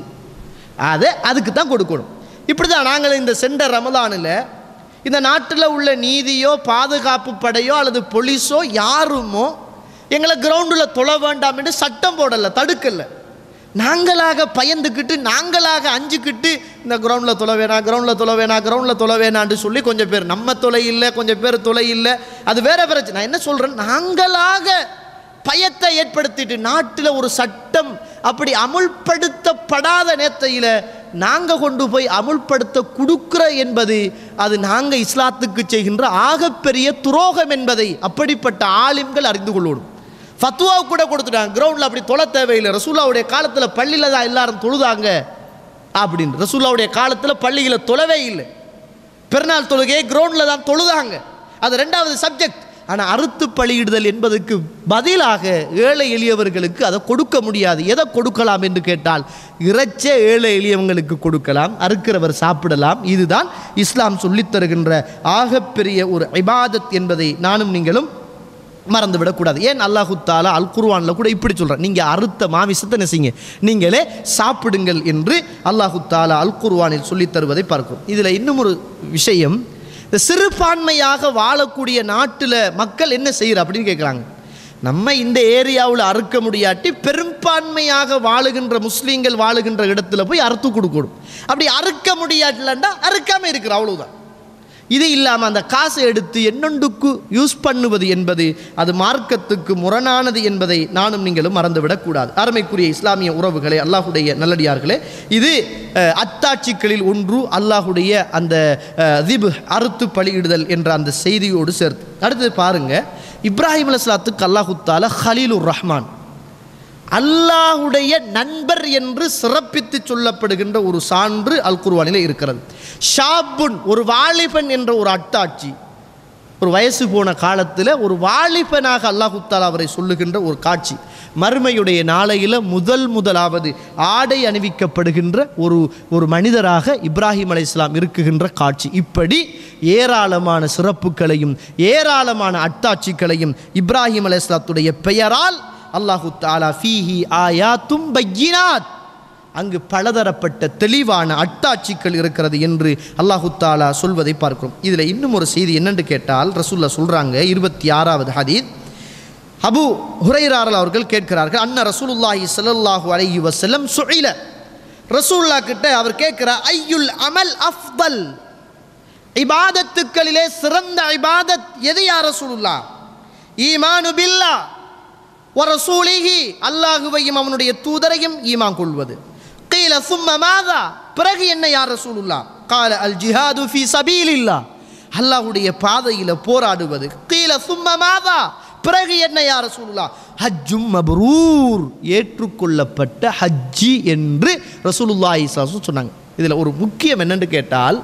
B: அதை அதுக்கு தான் கொடுக்கணும் இப்படி தான் நாங்கள் இந்த சென்ற ரமலானில் இந்த நாட்டில் உள்ள நீதியோ பாதுகாப்பு படையோ அல்லது போலீஸோ யாருமோ எங்களை கிரவுண்டில் தொழ வேண்டாம் என்று சட்டம் போடலை தடுக்கலை நாங்களாக பயந்துக்கிட்டு நாங்களாக அஞ்சுக்கிட்டு இந்த கிரவுண்டில் தொலை வேணாம் கிரவுண்டில் தொலை வேணாம் கிரவுண்டில் தொலை வேணான்னு சொல்லி கொஞ்சம் பேர் நம்ம தொலை இல்லை கொஞ்சம் பேர் தொலை இல்லை அது வேற பிரச்சனை நான் என்ன சொல்கிறேன் நாங்களாக பயத்தை ஏற்படுத்திட்டு நாட்டில் ஒரு சட்டம் அப்படி அமுல்படுத்தப்படாத நேரத்தையில் நாங்கள் கொண்டு போய் அமுல்படுத்த கொடுக்குற என்பது அது நாங்கள் இஸ்லாத்துக்கு செய்கின்ற ஆகப்பெரிய துரோகம் என்பதை அப்படிப்பட்ட ஆலிம்கள் அறிந்து கொள்ளணும் ஃபத்துவா கூட கொடுத்துட்டாங்க கிரவுண்டில் அப்படி தொலை தேவையில்லை ரசூல்லாவுடைய காலத்தில் பள்ளியில் தான் எல்லாரும் தொழுதாங்க அப்படின்னு ரசூல்லாவுடைய காலத்தில் பள்ளியில் தொலைவே இல்லை பெருநாள் தொழுகையை கிரவுண்டில் தான் தொழுதாங்க அது ரெண்டாவது சப்ஜெக்ட் ஆனால் அறுத்து பலியிடுதல் என்பதற்கு பதிலாக ஏழை எளியவர்களுக்கு அதை கொடுக்க முடியாது எதை கொடுக்கலாம் என்று கேட்டால் இறைச்ச ஏழை எளியவங்களுக்கு கொடுக்கலாம் அறுக்கிறவர் சாப்பிடலாம் இதுதான் இஸ்லாம் சொல்லித் தருகின்ற ஆகப்பெரிய ஒரு இபாதத் என்பதை நானும் நீங்களும் மறந்து விடக்கூடாது ஏன் அல்லாஹு தாலா அல் குர்வானில் கூட இப்படி சொல்கிறேன் நீங்கள் அறுத்த மாமிசத்தை நெசிங்க நீங்களே சாப்பிடுங்கள் என்று அல்லாஹு தாலா அல் குர்வானில் சொல்லித் தருவதை பார்க்கிறோம் இதில் இன்னும் ஒரு விஷயம் இந்த சிறுபான்மையாக வாழக்கூடிய நாட்டில் மக்கள் என்ன செய்கிற அப்படின்னு கேட்குறாங்க நம்ம இந்த ஏரியாவில் அறுக்க முடியாட்டி பெரும்பான்மையாக வாழுகின்ற முஸ்லீம்கள் வாழுகின்ற இடத்துல போய் அறுத்து கொடுக்கணும் அப்படி அறுக்க முடியாட்டிலண்டா அறுக்காமல் இருக்கிற அவ்வளவுதான் இது இல்லாமல் அந்த காசை எடுத்து என்னொன்றுக்கு யூஸ் பண்ணுவது என்பது அது மார்க்கத்துக்கு முரணானது என்பதை நானும் நீங்களும் மறந்துவிடக்கூடாது அருமைக்குரிய இஸ்லாமிய உறவுகளே அல்லாஹுடைய நல்லடியார்களே இது அஹ், அத்தாட்சிகளில் ஒன்று அல்லாஹுடைய அந்த அஹ், திபு அறுத்து பலியிடுதல் என்ற அந்த செய்தியோடு சேர்த்து அடுத்தது பாருங்க இப்ராஹிம் அலைஹிஸ்ஸலாத்துக்கு அல்லாஹு தாலா ஹலீலுர் ரஹ்மான் அல்லாஹுடைய நண்பர் என்று சிறப்பித்து சொல்லப்படுகின்ற ஒரு சான்று அல் குர்ஆனிலே இருக்கிறது ஷாபுன் ஒரு வாலிபன் என்ற ஒரு அட்டாட்சி ஒரு வயசு போன காலத்தில் ஒரு வாலிபனாக அல்லாஹு தாலா அவரை சொல்லுகின்ற ஒரு காட்சி மறுமையுடைய நாளையில் முதல் முதலாவது ஆடை அணிவிக்கப்படுகின்ற ஒரு ஒரு மனிதராக இப்ராஹிம் அலைஹிஸ்ஸலாம் இருக்குகின்ற காட்சி இப்படி ஏராளமான சிறப்புகளையும் ஏராளமான அட்டாட்சிகளையும் இப்ராஹிம் அலைஹிஸ்ஸலாத்துடைய பெயரால் அல்லாஹு தாலா ஃபீஹி ஆயாத்தும் பையினாத் அங்கு பலதரப்பட்ட தெளிவான அட்டாட்சிகள் இருக்கிறது என்று அல்லாஹு தாலா சொல்வதை பார்க்கிறோம் இதில் இன்னும் ஒரு செய்தி என்னென்று கேட்டால் ரசூல்லா சொல்கிறாங்க இருபத்தி ஆறாவது ஹதீத் அபு ஹுரைராரல் அவர்கள் கேட்கிறார்கள் அன்ன ரசூலுல்லாஹி ஸல்லல்லாஹு அலைஹி வஸல்லம் சுஇல ரசூல்லா கிட்ட அவர் கேட்கிறார் ஐயுல் அமல் அஃதல் இபாதத்துக்களிலே சிறந்த இபாதத் எது யா ரசூலுல்லா ஈமானு பில்லா வரசூலிஹி அல்லாஹுவையும் அவனுடைய தூதரையும் ஈமான் கொள்வது கீல சும்ம மாதா பிறகு என்ன யார் ரசூலுல்லா கால அல் ஜிஹாது ஃபி சபீலில்லா அல்லாஹ்வுடைய பாதையில் போராடுவது கீல சும்ம மாதா பிறகு என்ன யார் ரசூலுல்லா ஹஜ்ஜும் மப்ரூர் ஏற்றுக்கொள்ளப்பட்ட ஹஜ்ஜி என்று ரசூலுல்லாஹி ஸல்லல்லாஹு அலைஹி வஸல்லம் சொன்னாங்க இதில் ஒரு முக்கியம் என்னன்னு கேட்டால்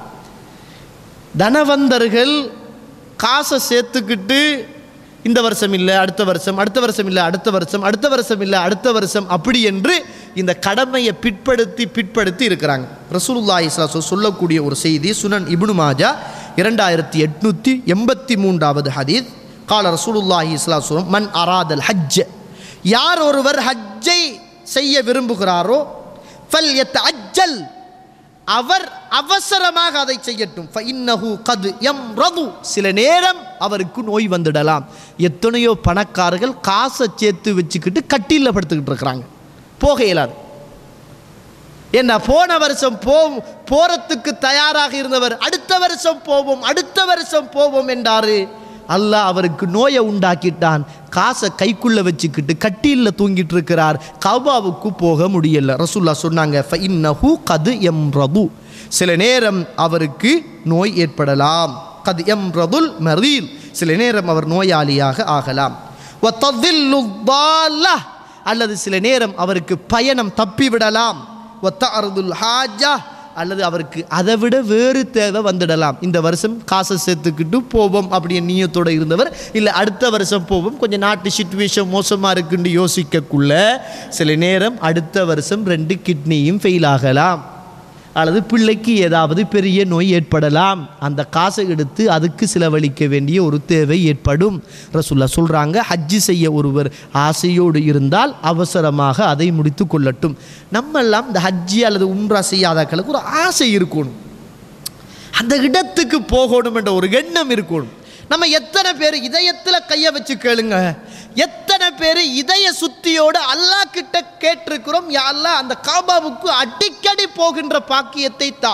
B: தனவந்தர்கள் காசை சேர்த்துக்கிட்டு இந்த வருஷம் இல்லை அடுத்த வருஷம் அடுத்த வருஷம் இல்லை அடுத்த வருஷம் அடுத்த வருஷம் இல்லை அடுத்த வருஷம் அப்படி என்று இந்த கடமையை பிற்படுத்தி பிற்படுத்தி இருக்கிறாங்க ரசூலுல்லாஹி ஸல்லல்லாஹு அலைஹி வஸல்லம் சொல்லக்கூடிய ஒரு செய்தி சுனன் இப்னு மாஜா இரண்டாயிரத்தி எட்நூற்றி எண்பத்தி மூன்றாவது ஹதீத் கால ரசூலுல்லாஹி இஸ்லாசுரம் மன் அராதல் ஹஜ் யார் ஒருவர் ஹஜ்ஜை செய்ய விரும்புகிறாரோ ஃபல் அஜ்ஜல் அவர் அவசரமாக அதை செய்யட்டும் ஃபஇன்னஹு கது எம் ரது சில நேரம் அவருக்கு நோய் வந்துடலாம் எத்தனையோ பணக்காரர்கள் காசை சேர்த்து வச்சுக்கிட்டு கட்டியில் படுத்துக்கிட்டு இருக்கிறாங்க போக இயலாது என்ன போன வருஷம் போ போறதுக்கு தயாராக இருந்தவர் அடுத்த வருஷம் போவோம் அடுத்த வருஷம் போவோம் என்றாரு அல்லாஹ் அவருக்கு நோயை உண்டாக்கிட்டான் காசை கைக்குள்ள வச்சுக்கிட்டு கட்டியில் தூங்கிட்டு இருக்கிறார் கபாவுக்கு போக முடியல ரசூல்லா சொன்னாங்க "ஃபஇன்னஹு கது எம்ரது சில நேரம் அவருக்கு நோய் ஏற்படலாம் கது எம்ரதுல் மரீல் சில நேரம் அவர் நோயாளியாக ஆகலாம் வத்ததில்லு ضالة அல்லது சில நேரம் அவருக்கு பயணம் தப்பிவிடலாம் ஒத்தஅருதுல் ஹாஜா அல்லது அவருக்கு அதை விட வேறு தேவை வந்துடலாம் இந்த வருஷம் காசை சேர்த்துக்கிட்டு போவோம் அப்படியே நீயத்தோடு இருந்தவர் இல்லை அடுத்த வருஷம் போவோம் கொஞ்சம் நாட்டு சுச்சுவேஷன் மோசமாக இருக்குன்னு யோசிக்கக்குள்ள சில நேரம் அடுத்த வருஷம் ரெண்டு கிட்னியும் ஃபெயில் ஆகலாம் அல்லது பிள்ளைக்கு ஏதாவது பெரிய நோய் ஏற்படலாம் அந்த காசை எடுத்து அதுக்கு செலவழிக்க வேண்டிய ஒரு தேவை ஏற்படும் ரசுல்லா சொல்கிறாங்க ஹஜ்ஜி செய்ய ஒருவர் ஆசையோடு இருந்தால் அவசரமாக அதை முடித்து கொள்ளட்டும் நம்மெல்லாம் இந்த ஹஜ்ஜி அல்லது உம்ரா செய்யாதாக்களுக்கு ஒரு ஆசை இருக்கணும் அந்த இடத்துக்கு போகணும் என்ற ஒரு எண்ணம் இருக்கணும் நம்ம எத்தனை பேர் இதயத்தில் கையை வச்சு கேளுங்க எத்தனை பேர் இதய சுத்தியோடு அல்லாஹ் கிட்ட கேட்டிருக்கிறோம் யா அல்லாஹ் அந்த காபாவுக்கு அடிக்கடி போகின்ற பாக்கியத்தை தா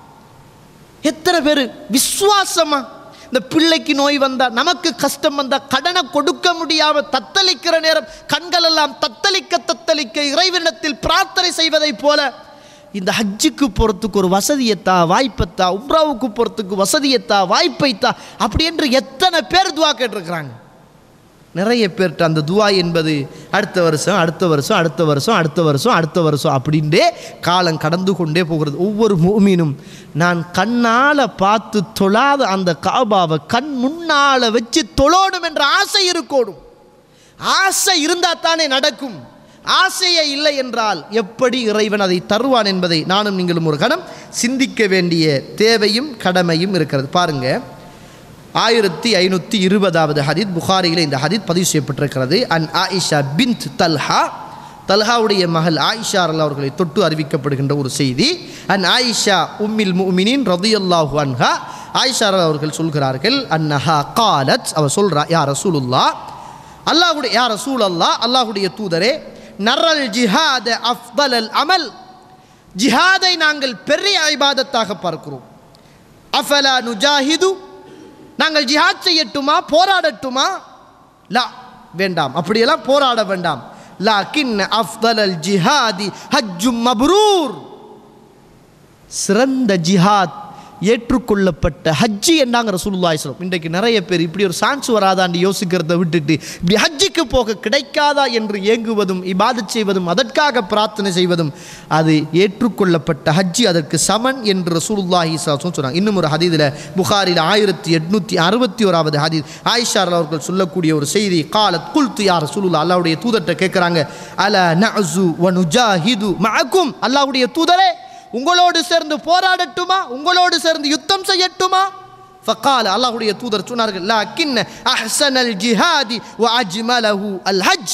B: எத்தனை பேர் விசுவாசமா இந்த பிள்ளைக்கு நோய் வந்தா நமக்கு கஷ்டம் வந்தா கடனை கொடுக்க முடியாம தத்தளிக்கிற நேரம் கண்கள் எல்லாம் தத்தளிக்க தத்தளிக்க இறைவனிடத்தில் பிரார்த்தனை செய்வதைப் போல இந்த ஹஜ்ஜுக்கு போகிறதுக்கு ஒரு வசதியத்தா வாய்ப்பத்தா உம்ராவுக்கு போகிறதுக்கு வசதியத்தா வாய்ப்பைத்தா அப்படி என்று எத்தனை பேர் துவா கேட்டிருக்கிறாங்க நிறைய பேர்கிட்ட அந்த துவா என்பது அடுத்த வருஷம் அடுத்த வருஷம் அடுத்த வருஷம் அடுத்த வருஷம் அடுத்த வருஷம் அப்படின்டே காலம் கடந்து கொண்டே போகிறது ஒவ்வொரு மூமினும் நான் கண்ணால் பார்த்து தொழாத அந்த காபாவை கண் முன்னால் வச்சு தொழணும் என்ற ஆசை இருக்கணும் ஆசை இருந்தால் தானே நடக்கும் ஆசையே இல்லை என்றால் எப்படி இறைவன் அதை தருவான் என்பதை நானும் நீங்களும் ஒரு கணம் சிந்திக்க வேண்டிய தேவையும் கடமையும் இருக்கிறது பாருங்கள் ஆயிரத்தி ஐநூற்றி இருபதாவது ஹதீத் புகாரியில் இந்த ஹதீத் பதிவு செய்யப்பட்டிருக்கிறது அன் ஆயிஷா பின்த் தல்ஹா தல்ஹாவுடைய மகள் ஆயிஷா அல்லா அவர்களை தொட்டு அறிவிக்கப்படுகின்ற ஒரு செய்தி அன் ஆயிஷா உம்மில் முமினின் ரதியல்லாஹு அன்ஹா ஆயிஷா அல்லா அவர்கள் சொல்கிறார்கள் அன்னஹா காலத் அவர் சொல்றா யா ரசூலுல்லா அல்லாஹுடைய யா ரசூல் அல்லா அல்லாஹுடைய தூதரே நரல் ஜிஹாத அஃதல் அல் அமல் ஜிஹாதை நாங்கள் பெரிய ஐபாதத்தாக பார்க்கிறோம் அஃபலா நுஜாஹிது நாங்கள் ஜிஹாத் செய்யட்டுமா போராடட்டுமா லா வேண்டாம் அப்படியெல்லாம் போராட வேண்டாம் லாக்கின் அஃதல் அல் ஜிஹாதி ஹஜ்ஜும் மப்ரூர் சிறந்த ஜிஹாத் ஏற்றுக்கொள்ளப்பட்ட ஹஜ்ஜி என்றாங்க ரசூலுல்லாஹி சொல்லம் இன்றைக்கு நிறைய பேர் இப்படி ஒரு சான்ஸ் வராதான்னு யோசிக்கிறத விட்டுட்டு இப்படி ஹஜ்ஜிக்கு போக கிடைக்காதா என்று ஏங்குவதும் இபாதத் செய்வதும் அதற்காக பிரார்த்தனை செய்வதும் அது ஏற்றுக்கொள்ளப்பட்ட ஹஜ்ஜி அதற்கு சமன் என்று ரசூலுல்லாஹி சாசும் சொன்னாங்க இன்னும் ஒரு ஹதீதில் புகாரில் ஆயிரத்தி எட்நூற்றி அறுபத்தி ஓராவது ஹதீத் ஆயிஷா அவர்கள் சொல்லக்கூடிய ஒரு செய்தி காலத் குல்து யார் ரசூலுல்லா அல்லாவுடைய தூதர்கிட்ட கேட்குறாங்க அல நஅசு வ நுஜாஹிது மஅக்கும் அல்லாவுடைய தூதரே உங்களோடு சேர்ந்து போராடட்டுமா உங்களோடு சேர்ந்து யுத்தம் செய்யட்டுமா ஃபகால அல்லாஹ்வுடைய தூதர் சொன்னார்கள் லாக்கின் அஹ்சனல் ஜிஹாதி வ அஜ்மலஹு அல் ஹஜ்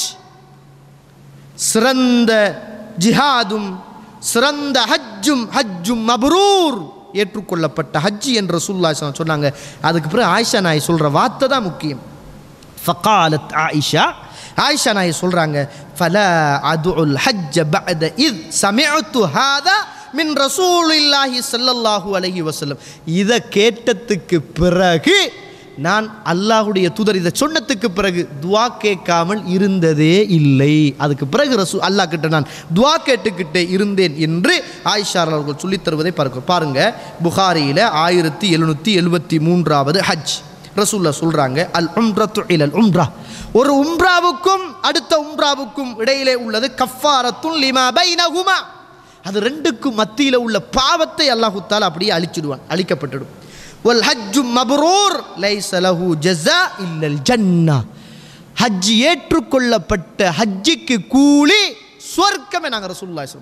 B: சிறந்த ஜிஹாதும் சிறந்த ஹஜ்ஜும் ஹஜ்ஜும் மப்ரூர் ஏற்றுக்கொள்ளப்பட்ட ஹஜ்ஜி என்ற சுல்லா சொன்னாங்க அதுக்கு பிறகு ஆயிஷா நாய் சொல்கிற வார்த்தை தான் முக்கியம் ஃபகாலத் ஆயிஷா ஆயிஷா நாய் சொல்கிறாங்க ஃபல அதுல் ஹஜ்ஜ பஅத இத் சமிஅத்து ஹாதா மின் ரசூலில்லாஹி ஸல்லல்லாஹு அலைஹி வஸல்லம் இதை கேட்டதுக்கு பிறகு நான் அல்லாஹுடைய தூதர் இதை சொன்னதுக்கு பிறகு துவா கேட்காமல் இருந்ததே இல்லை அதுக்கு பிறகு ரசூ அல்லாஹ் கிட்ட நான் துவா கேட்டுக்கிட்டே இருந்தேன் என்று ஆயிஷா அவர்கள் சொல்லித் தருவதை பார்க்க பாருங்க புகாரியில் ஆயிரத்தி எழுநூற்றி எழுபத்தி மூன்றாவது ஹஜ் ரசூல்லா சொல்றாங்க அல் உம்ரத்து இலல் உம்ரா ஒரு உம்ராவுக்கும் அடுத்த உம்ராவுக்கும் இடையிலே உள்ளது கஃபாரத்துன் லிமா பைனஹுமா அது ரெண்டுக்கும் மத்தியில் உள்ள பாவத்தை அல்லாஹு தாலா அப்படியே அழிச்சிடுவான் அழிக்கப்பட்டுடும் வல் ஹஜ்ஜு மப்ரூர் லைஸ லஹு ஜஸா இல்லல் ஜன்னா ஹஜ் ஏற்றுக்கொள்ளப்பட்ட ஹஜ்ஜிக்கு கூலி சொர்க்கமே நாங்கள் ரசூலுல்லாஹி சொல்லுவோம்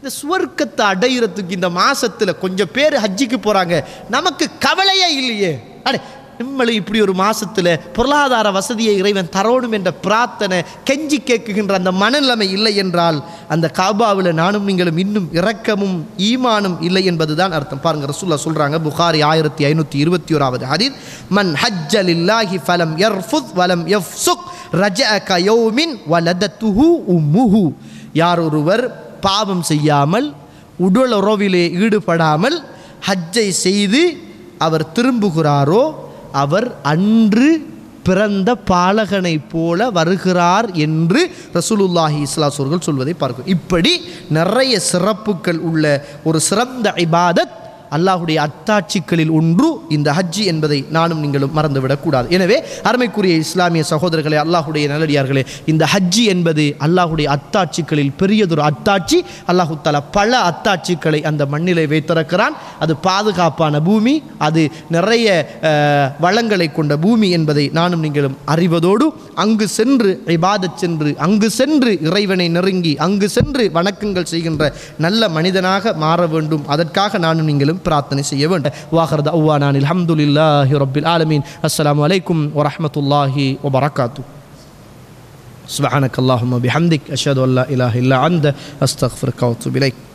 B: இந்த சுவர்க்கத்தை அடையிறதுக்கு இந்த மாசத்துல கொஞ்சம் பேர் ஹஜ்ஜிக்கு போறாங்க நமக்கு கவலையே இல்லையே அடே நம்மளை இப்படி ஒரு மாசத்துல பொருளாதார வசதியை இறைவன் தரணும் என்ற பிரார்த்தனை கெஞ்சி கேட்குகின்ற அந்த மனநிலைமை இல்லை என்றால் அந்த காபாவில் நானும் நீங்களும் இன்னும் இரக்கமும் ஈமானும் இல்லை என்பதுதான் அர்த்தம் பாருங்க ரசூல்லா சொல்றாங்க புகாரி ஆயிரத்தி ஐநூற்றி இருபத்தி ஓராவது ஹதீத் மன் ஹஜ்ஜலில்லாஹி ஃபலம் யர்ஃபுத் வலம் யஃப்சுக் ரஜஅ கயௌமின் வலதத்துஹு உம்முஹு யார் ஒருவர் பாவம் செய்யாமல் உடல் உறவிலே ஈடுபடாமல் ஹஜ்ஜை செய்து அவர் திரும்புகிறாரோ அவர் அன்று பிறந்த பாலகனைப் போல வருகிறார் என்று ரசூலுல்லாஹி இஸ்லாஸ் அவர்கள் சொல்வதை பார்க்கிறோம் இப்படி நிறைய சிறப்புகள் உள்ள ஒரு சிறந்த இபாதத் அல்லாஹுடைய அத்தாட்சிகளில் ஒன்று இந்த ஹஜ்ஜி என்பதை நானும் நீங்களும் மறந்துவிடக்கூடாது எனவே அருமைக்குரிய இஸ்லாமிய சகோதரர்களே அல்லாஹுடைய நல்லடியார்களே இந்த ஹஜ்ஜி என்பது அல்லாஹுடைய அத்தாட்சிகளில் பெரியதொரு அத்தாட்சி அல்லாஹு தஆலா பல அத்தாட்சிகளை அந்த மண்ணிலே வைத்திருக்கிறான் அது பாதுகாப்பான பூமி அது நிறைய அஹ், வளங்களை கொண்ட பூமி என்பதை நானும் நீங்களும் அறிவதோடு அங்கு சென்று இபாதத் சென்று அங்கு சென்று இறைவனை நெருங்கி அங்கு சென்று வணக்கங்கள் செய்கின்ற நல்ல மனிதனாக மாற வேண்டும் அதற்காக நானும் நீங்களும் பிரார்த்தனை செய்ய வேண்டும் வாஹர் அவ்வானான் அல்ஹம்துலில்லாஹி ரப்பில் ஆலமீன் அஸ்ஸலாமு அலைக்கும் வரஹ்மத்துல்லாஹி வபரகாத்து سبحانك اللهم وبحمدك أشهد أن لا إله إلا أنت أستغفرك وأتوب إليك